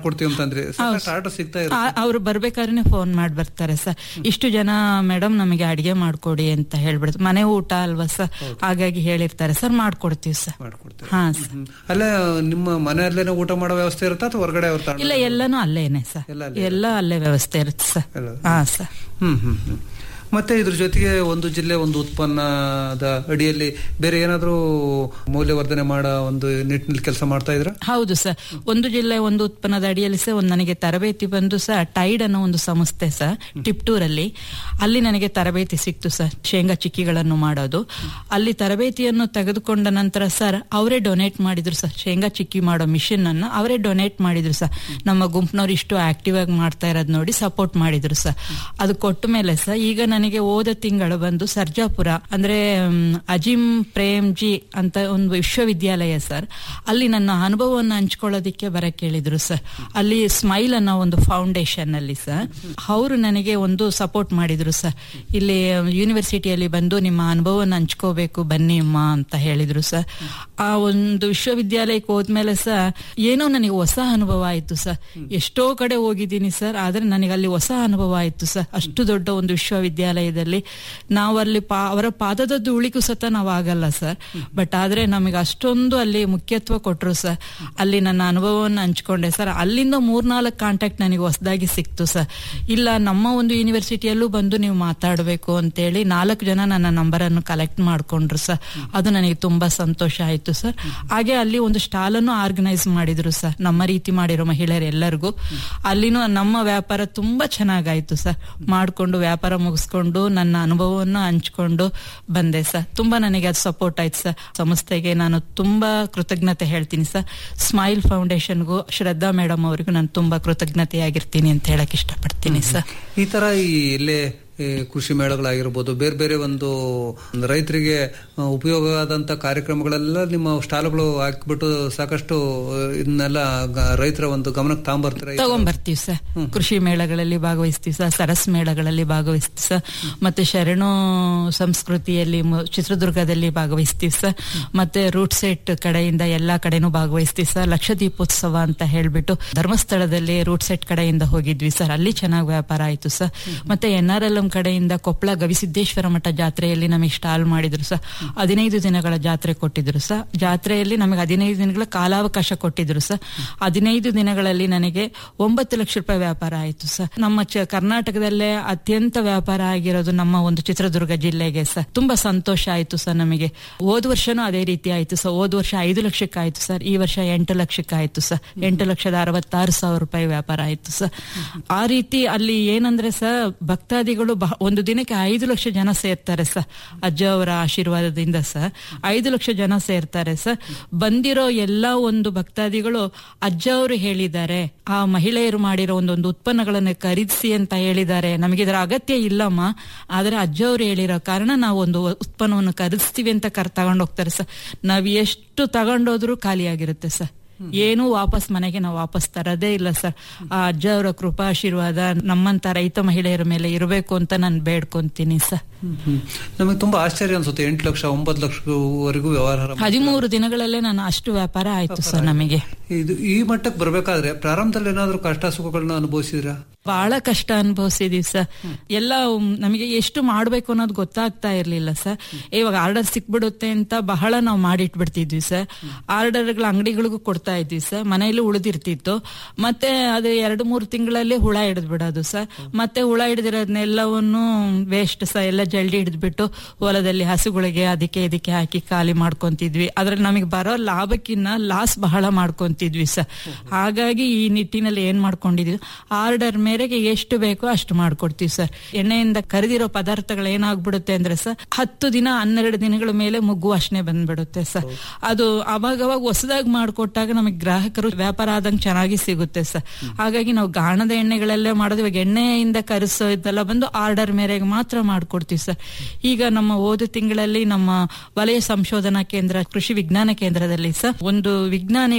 ಮಾಡ್ಕೊಡ್ತೀವಿ ಅಂತಂದ್ರೆ ಆರ್ಡರ್ ಸಿಗ್ತಾ ಇರುತ್ತೆ ಅವ್ರು ಬರ್ಬೇಕಾದ್ರೆ ಫೋನ್ ಮಾಡಿ ಬರ್ತಾರೆ ಸರ್ ಇಷ್ಟು ಜನ ಮೇಡಮ್ ನಮಗೆ ಅಡಿಗೆ ಮಾಡ್ಕೊಡಿ ಅಂತ ಹೇಳ್ಬಿಡ್ತಾರೆ ಮನೆ ಊಟ ಅಲ್ವಾ ಸರ್ ಹಾಗಾಗಿ ಹೇಳಿರ್ತಾರೆ ಸರ್ ಮಾಡ್ಕೊಡ್ತೀವಿ ಸರ್ ಹಾ ಸರ್ ಹ್ಮ್. ಅಲ್ಲೇ ನಿಮ್ಮ ಮನೆಯಲ್ಲೇನೆ ಊಟ ಮಾಡೋ ವ್ಯವಸ್ಥೆ ಇರುತ್ತಾ ಅಥವಾ ಹೊರಗಡೆ ಅವ್ರ ತಾಂಡ ಇಲ್ಲ ಎಲ್ಲಾನು ಅಲ್ಲೇನೆ ಸರ್ ಎಲ್ಲ ಅಲ್ಲೇ ವ್ಯವಸ್ಥೆ ಇರುತ್ತೆ ಸರ್ ಹಾ ಸರ್ ಹ್ಮ್ ಹ್ಮ್ ಹ್ಮ್ ಮತ್ತೆ ಇದ್ರ ಜೊತೆಗೆ ಒಂದು ಜಿಲ್ಲೆ ಒಂದು ಉತ್ಪನ್ನದ ಅಡಿಯಲ್ಲಿ ಬೇರೆ ಏನಾದ್ರೂ ಮೌಲ್ಯವರ್ಧನೆ ಮಾಡೋ ಒಂದು ನಿಟ್ಟಿನಲ್ಲಿ ಕೆಲಸ ಮಾಡ್ತಾ ಇದ್ರ ಹೌದು ಸರ್ ಒಂದು ಜಿಲ್ಲೆ ಒಂದು ಉತ್ಪನ್ನದ ಅಡಿಯಲ್ಲಿ ಸಹ ಒಂದು ನನಗೆ ತರಬೇತಿ ಬಂದು ಸಹ ಟೈಡ್ ಅನ್ನೋ ಒಂದು ಸಂಸ್ಥೆ ಸರ್ ಟಿಪ್ಟೂರಲ್ಲಿ ಅಲ್ಲಿ ನನಗೆ ತರಬೇತಿ ಸಿಕ್ತು ಸರ್ ಶೇಂಗಾ ಚಿಕ್ಕಿಗಳನ್ನು ಮಾಡೋದು ಅಲ್ಲಿ ತರಬೇತಿಯನ್ನು ತೆಗೆದುಕೊಂಡ ನಂತರ ಸರ್ ಅವರೇ ಡೊನೇಟ್ ಮಾಡಿದ್ರು ಸರ್ ಶೇಂಗಾ ಚಿಕ್ಕಿ ಮಾಡೋ ಮಿಷಿನ್ ಅನ್ನು ಅವರೇ ಡೊನೇಟ್ ಮಾಡಿದ್ರು ಸರ್ ನಮ್ಮ ಗುಂಪಿನವ್ರು ಇಷ್ಟು ಆಕ್ಟಿವ್ ಆಗಿ ಮಾಡ್ತಾ ಇರೋದು ನೋಡಿ ಸಪೋರ್ಟ್ ಮಾಡಿದ್ರು ಸರ್ ಅದು ಕೊಟ್ಟ ಮೇಲೆ ಸರ್ ಈಗ ನನಗೆ ಹೋದ ತಿಂಗಳು ಬಂದು ಸರ್ಜಾಪುರ ಅಂದ್ರೆ ಮ್, ಅಜಿಮ್ ಪ್ರೇಮ್ ಜಿ ಅಂತ ಒಂದು ವಿಶ್ವವಿದ್ಯಾಲಯ ಸರ್ ಅಲ್ಲಿ ನನ್ನ ಅನುಭವವನ್ನು ಹಂಚ್ಕೊಳ್ಳೋದಿಕ್ಕೆ ಬರ ಕೇಳಿದ್ರು ಸರ್ ಅಲ್ಲಿ ಸ್ಮೈಲ್ ಅನ್ನೋ ಒಂದು ಫೌಂಡೇಶನ್ ಅಲ್ಲಿ ಸರ್ ಅವರು ನನಗೆ ಒಂದು ಸಪೋರ್ಟ್ ಮಾಡಿದ್ರು ಸರ್ ಇಲ್ಲಿ ಯೂನಿವರ್ಸಿಟಿಯಲ್ಲಿ ಬಂದು ನಿಮ್ಮ ಅನುಭವವನ್ನು ಹಂಚ್ಕೋಬೇಕು ಬನ್ನಿ ಅಮ್ಮ ಅಂತ ಹೇಳಿದ್ರು ಸರ್ ಆ ಒಂದು ವಿಶ್ವವಿದ್ಯಾಲಯಕ್ಕೆ ಹೋದ್ಮೇಲೆ ಸರ್ ಏನೋ ನನಗೆ ಹೊಸ ಅನುಭವ ಆಯ್ತು ಸರ್ ಎಷ್ಟೋ ಕಡೆ ಹೋಗಿದ್ದೀನಿ ಸರ್ ಆದ್ರೆ ನನಗೆ ಅಲ್ಲಿ ಹೊಸ ಅನುಭವ ಆಯ್ತು ಸರ್ ಅಷ್ಟು ದೊಡ್ಡ ಒಂದು ವಿಶ್ವವಿದ್ಯಾಲಯದಲ್ಲಿ ನಾವು ಅಲ್ಲಿ ಪಾ ಅವರ ಪಾದದ ಧೂಳಿಗೂ ಸತ ನಾವು ಆಗಲ್ಲ ಸರ್ ಬಟ್ ಆದ್ರೆ ನಮಗೆ ಅಷ್ಟೊಂದು ಅಲ್ಲಿ ಮುಖ್ಯತ್ವ ಕೊಟ್ರು ಸರ್ ಅಲ್ಲಿ ನನ್ನ ಅನುಭವವನ್ನು ಹಂಚ್ಕೊಂಡೆ ಸರ್ ಅಲ್ಲಿಂದ ಮೂರ್ನಾಲ್ಕು ಕಾಂಟ್ಯಾಕ್ಟ್ ನನಗೆ ಹೊಸದಾಗಿ ಸಿಕ್ತು ಸರ್ ಇಲ್ಲ ನಮ್ಮ ಒಂದು ಯೂನಿವರ್ಸಿಟಿಯಲ್ಲೂ ಬಂದು ನೀವು ಮಾತಾಡಬೇಕು ಅಂತೇಳಿ ನಾಲ್ಕು ಜನ ನನ್ನ ನಂಬರ್ ಅನ್ನು ಕಲೆಕ್ಟ್ ಮಾಡ್ಕೊಂಡ್ರು ಸರ್ ಅದು ನನಗೆ ತುಂಬಾ ಸಂತೋಷ ಆಯ್ತು ಸರ್ ಹಾಗೆ ಅಲ್ಲಿ ಒಂದು ಸ್ಟಾಲ್ ಅನ್ನು ಆರ್ಗನೈಸ್ ಮಾಡಿದ್ರು ಸರ್ ನಮ್ಮ ರೀತಿ ಮಾಡಿರೋ ಮಹಿಳೆಯರೆಲ್ಲರಿಗೂ ಅಲ್ಲಿನೂ ನಮ್ಮ ವ್ಯಾಪಾರ ತುಂಬಾ ಚೆನ್ನಾಗಾಯ್ತು ಸರ್ ಮಾಡ್ಕೊಂಡು ವ್ಯಾಪಾರ ಮುಗಿಸ್ಕೊಂಡು ನನ್ನ ಅನುಭವವನ್ನು ಹಂಚ್ಕೊಂಡು ಬಂದೆ ಸರ್ ತುಂಬಾ ನನಗೆ ಅದು ಸಪೋರ್ಟ್ ಆಯ್ತು ಸರ್ ಸಂಸ್ಥೆಗೆ ನಾನು ತುಂಬಾ ಕೃತಜ್ಞತೆ ಹೇಳ್ತೀನಿ ಸರ್ ಸ್ಮೈಲ್ ಫೌಂಡೇಶನ್ಗೂ ಶ್ರದ್ಧಾ ಮೇಡಮ್ ಅವರಿಗೂ ನಾನು ತುಂಬಾ ಕೃತಜ್ಞತೆಯಾಗಿರ್ತೀನಿ ಅಂತ ಹೇಳಕ್ ಇಷ್ಟಪಡ್ತೀನಿ ಸರ್ ಈ ತರ ಈ ಇಲ್ಲೇ ಈ ಕೃಷಿ ಮೇಳಗಳಾಗಿರ್ಬೋದು ಬೇರೆ ಬೇರೆ ಒಂದು ರೈತರಿಗೆ ಆ, ಉಪಯೋಗ ಆದಂತ ಕಾರ್ಯಕ್ರಮಗಳೆಲ್ಲ ನಿಮ್ಮ ಸ್ಟಾಲ್ಗಳು ಹಾಕಿಬಿಟ್ಟು ಸಾಕಷ್ಟು ಆ, ಇದನ್ನೆಲ್ಲ ಗ- ರೈತರ ಒಂದು ಗಮನಕ್ಕೆ ತಾಂಬರ್ತಾರೆ ತಗೊಂಬರ್ತೀವಿ ಸರ್ ಕೃಷಿ ಮೇಳಗಳಲ್ಲಿ ಭಾಗವಹಿಸ್ತೀವಿ ಸರ್ ಸರಸ್ ಮೇಳಗಳಲ್ಲಿ ಭಾಗವಹಿಸ್ತೀವಿ ಸರ್ ಮತ್ತೆ ಶರಣು ಸಂಸ್ಕೃತಿಯಲ್ಲಿ ಮು- ಚಿತ್ರದುರ್ಗದಲ್ಲಿ ಭಾಗವಹಿಸ್ತೀವಿ ಸರ್ ಮತ್ತೆ ರೂಟ್ ಸೆಟ್ ಕಡೆಯಿಂದ ಎಲ್ಲಾ ಕಡೆನೂ ಭಾಗವಹಿಸ್ತೀವಿ ಸರ್ ಲಕ್ಷದೀಪೋತ್ಸವ ಅಂತ ಹೇಳ್ಬಿಟ್ಟು ಧರ್ಮಸ್ಥಳದಲ್ಲಿ ರೂಟ್ ಸೆಟ್ ಕಡೆಯಿಂದ ಹೋಗಿದ್ವಿ ಸರ್ ಅಲ್ಲಿ ಚೆನ್ನಾಗಿ ವ್ಯಾಪಾರ ಆಯ್ತು ಸರ್ ಮತ್ತೆ ಎನ್ ಆರ್ ಎಲ್ ಎಂ ಕಡೆಯಿಂದ ಕೊಪ್ಪಳ ಗವಿಸಿದ್ದೇಶ್ವರ ಮಠ ಜಾತ್ರೆಯಲ್ಲಿ ನಮಗೆ ಸ್ಟಾಲ್ ಮಾಡಿದ್ರು ಸರ್ ಹದಿನೈದು ದಿನಗಳ ಜಾತ್ರೆ ಕೊಟ್ಟಿದ್ರು ಸರ್ ಜಾತ್ರೆಯಲ್ಲಿ ನಮಗೆ ಹದಿನೈದು ದಿನಗಳ ಕಾಲಾವಕಾಶ ಕೊಟ್ಟಿದ್ರು ಸರ್ ಹದಿನೈದು ದಿನಗಳಲ್ಲಿ ನನಗೆ ಒಂಬತ್ತು ಲಕ್ಷ ರೂಪಾಯಿ ವ್ಯಾಪಾರ ಆಯ್ತು ಸರ್ ನಮ್ಮ ಚ- ಕರ್ನಾಟಕದಲ್ಲೇ ಅತ್ಯಂತ ವ್ಯಾಪಾರ ಆಗಿರೋದು ನಮ್ಮ ಒಂದು ಚಿತ್ರದುರ್ಗ ಜಿಲ್ಲೆಗೆ ಸರ್ ತುಂಬಾ ಸಂತೋಷ ಆಯ್ತು ಸರ್ ನಮಗೆ ಹೋದ ವರ್ಷನೂ ಅದೇ ರೀತಿ ಆಯ್ತು ಸರ್ ಹೋದ ವರ್ಷ ಐದು ಲಕ್ಷಕ್ಕೆ ಆಯ್ತು ಸರ್ ಈ ವರ್ಷ ಎಂಟು ಲಕ್ಷಕ್ಕೆ ಆಯ್ತು ಸರ್ ಎಂಟು ಲಕ್ಷದ ಅರವತ್ತಾರು ಸಾವಿರ ರೂಪಾಯಿ ವ್ಯಾಪಾರ ಆಯ್ತು ಸರ್ ಆ ರೀತಿ ಅಲ್ಲಿ ಏನಂದ್ರೆ ಸರ್ ಭಕ್ತಾದಿಗಳು ಬಹ- ಒಂದು ದಿನಕ್ಕೆ ಐದು ಲಕ್ಷ ಜನ ಸೇರ್ತಾರೆ ಸರ್ ಅಜ್ಜ ಅವರ ಆಶೀರ್ವಾದದಿಂದ ಸರ್ ಐದು ಲಕ್ಷ ಜನ ಸೇರ್ತಾರೆ ಸರ್ ಬಂದಿರೋ ಎಲ್ಲಾ ಒಂದು ಭಕ್ತಾದಿಗಳು ಅಜ್ಜ ಅವರು ಹೇಳಿದ್ದಾರೆ ಆ ಮಹಿಳೆಯರು ಮಾಡಿರೋ ಒಂದೊಂದು ಉತ್ಪನ್ನಗಳನ್ನು ಖರೀದಿಸಿ ಅಂತ ಹೇಳಿದ್ದಾರೆ ನಮಗೆ ಇದರ ಅಗತ್ಯ ಇಲ್ಲಮ್ಮ ಆದ್ರೆ ಅಜ್ಜ ಅವರು ಹೇಳಿರೋ ಕಾರಣ ನಾವು ಒಂದು ಉತ್ಪನ್ನವನ್ನು ಖರೀದಿಸ್ತೀವಿ ಅಂತ ಕರ್ ತಗೊಂಡು ಹೋಗ್ತಾರೆ ಸರ್ ನಾವ್ ಎಷ್ಟು ತಗೊಂಡೋದ್ರೂ ಖಾಲಿಯಾಗಿರುತ್ತೆ ಸರ್ ಏನು ವಾಪಸ್ ಮನೆಗೆ ನಾವು ವಾಪಸ್ ತರದೇ ಇಲ್ಲ ಸರ್ ಆ ಅಜ್ಜ ಅವರ ಕೃಪಾಶೀರ್ವಾದ ನಮ್ಮಂತ ರೈತ ಮಹಿಳೆಯರ ಮೇಲೆ ಇರಬೇಕು ಅಂತ ನಾನು ಬೇಡ್ಕೊಂತೀನಿ ಸರ್ ಹ್ಮ್. ನಮಗೆ ತುಂಬಾ ಆಶ್ಚರ್ಯ ಅನ್ಸುತ್ತೆ ಎಂಟು ಲಕ್ಷ ಒಂಬತ್ತು ಲಕ್ಷವರೆಗೂ ವ್ಯವಹಾರ ಮಾಡಿ- ಹದಿಮೂರು ದಿನಗಳಲ್ಲೇ ನಾನು ಅಷ್ಟು ವ್ಯಾಪಾರ ಆಯ್ತು ಸರ್ ನಮಗೆ ಇದು ಈ ಮಟ್ಟಕ್ಕೆ ಬರ್ಬೇಕಾದ್ರೆ ಪ್ರಾರಂಭದಲ್ಲಿ ಏನಾದ್ರೂ ಕಷ್ಟ ಸುಖಗಳನ್ನ ಅನುಭವಿಸಿದ್ರ ಬಹಳ ಕಷ್ಟ ಅನುಭವಿಸಿದೀವಿ ಸರ್ ಎಲ್ಲ ಉಮ್, ನಮಗೆ ಎಷ್ಟು ಮಾಡ್ಬೇಕು ಅನ್ನೋದು ಗೊತ್ತಾಗ್ತಾ ಇರ್ಲಿಲ್ಲ ಸರ್ ಇವಾಗ ಆರ್ಡರ್ ಸಿಕ್ಬಿಡುತ್ತೆ ಅಂತ ಬಹಳ ನಾವು ಮಾಡಿಟ್ಬಿಡ್ತಿದ್ವಿ ಸರ್ ಆರ್ಡರ್ಗಳ ಅಂಗಡಿಗಳಿಗೂ ಕೊಡ್ತಾ ಇದ್ವಿ ಸರ್ ಮನೆಯಲ್ಲಿ ಉಳಿದಿರ್ತಿತ್ತು ಮತ್ತೆ ಅದು ಎರಡು ಮೂರು ತಿಂಗಳಲ್ಲಿ ಹುಳ ಹಿಡಿದ್ ಬಿಡೋದು ಸರ್ ಮತ್ತೆ ಹುಳ ಹಿಡಿದಿರೋದನ್ನೆಲ್ಲವನ್ನು ವೇಸ್ಟ್ ಸರ್ ಎಲ್ಲ ಜಲ್ದಿ ಹಿಡಿದ್ಬಿಟ್ಟು ಹೊಲದಲ್ಲಿ ಹಸುಗಳಿಗೆ ಅದಕ್ಕೆ ಇದಕ್ಕೆ ಹಾಕಿ ಖಾಲಿ ಮಾಡ್ಕೊಂತಿದ್ವಿ ಅದ್ರಲ್ಲಿ ನಮಗೆ ಬರೋ ಲಾಭಕ್ಕಿನ್ನ ಲಾಸ್ ಬಹಳ ಮಾಡ್ಕೊಂತಿದ್ವಿ ಸರ್ ಹಾಗಾಗಿ ಈ ನಿಟ್ಟಿನಲ್ಲಿ ಏನ್ ಮಾಡ್ಕೊಂಡಿದ್ವಿ ಆರ್ಡರ್ ಮೇರೆಗೆ ಎಷ್ಟು ಬೇಕೋ ಅಷ್ಟು ಮಾಡ್ಕೊಡ್ತೀವಿ ಸರ್ ಎಣ್ಣೆಯಿಂದ ಕರೆದಿರೋ ಪದಾರ್ಥಗಳು ಏನಾಗ್ಬಿಡುತ್ತೆ ಅಂದ್ರೆ ಸರ್ ಹತ್ತು ದಿನ ಹನ್ನೆರಡು ದಿನಗಳ ಮೇಲೆ ಮುಗ್ಗು ವಾಸನೆ ಬಂದ್ಬಿಡುತ್ತೆ ಸರ್ ಅದು ಅವಾಗ ಅವಾಗ ಹೊಸದಾಗಿ ಮಾಡ್ಕೊಟ್ಟಾಗ ನಮಗೆ ಗ್ರಾಹಕರು ವ್ಯಾಪಾರ ಆದಂಗೆ ಚೆನ್ನಾಗಿ ಸಿಗುತ್ತೆ ಸರ್ ಹಾಗಾಗಿ ನಾವು ಗಾಣದ ಎಣ್ಣೆಗಳಲ್ಲೇ ಮಾಡೋದು ಇವಾಗ ಎಣ್ಣೆಯಿಂದ ಕರೆಸೋ ಇದೆಲ್ಲ ಬಂದು ಆರ್ಡರ್ ಮೇರೆಗೆ ಮಾತ್ರ ಮಾಡ್ಕೊಡ್ತೀವಿ ಸರ್ ಈಗ ನಮ್ಮ ಹೋದ ತಿಂಗಳಲ್ಲಿ ನಮ್ಮ ವಲಯ ಸಂಶೋಧನಾ ಕೇಂದ್ರ ಕೃಷಿ ವಿಜ್ಞಾನ ಕೇಂದ್ರದಲ್ಲಿ ಸರ್ ಒಂದು ವಿಜ್ಞಾನಿಗಳ ಒಂದು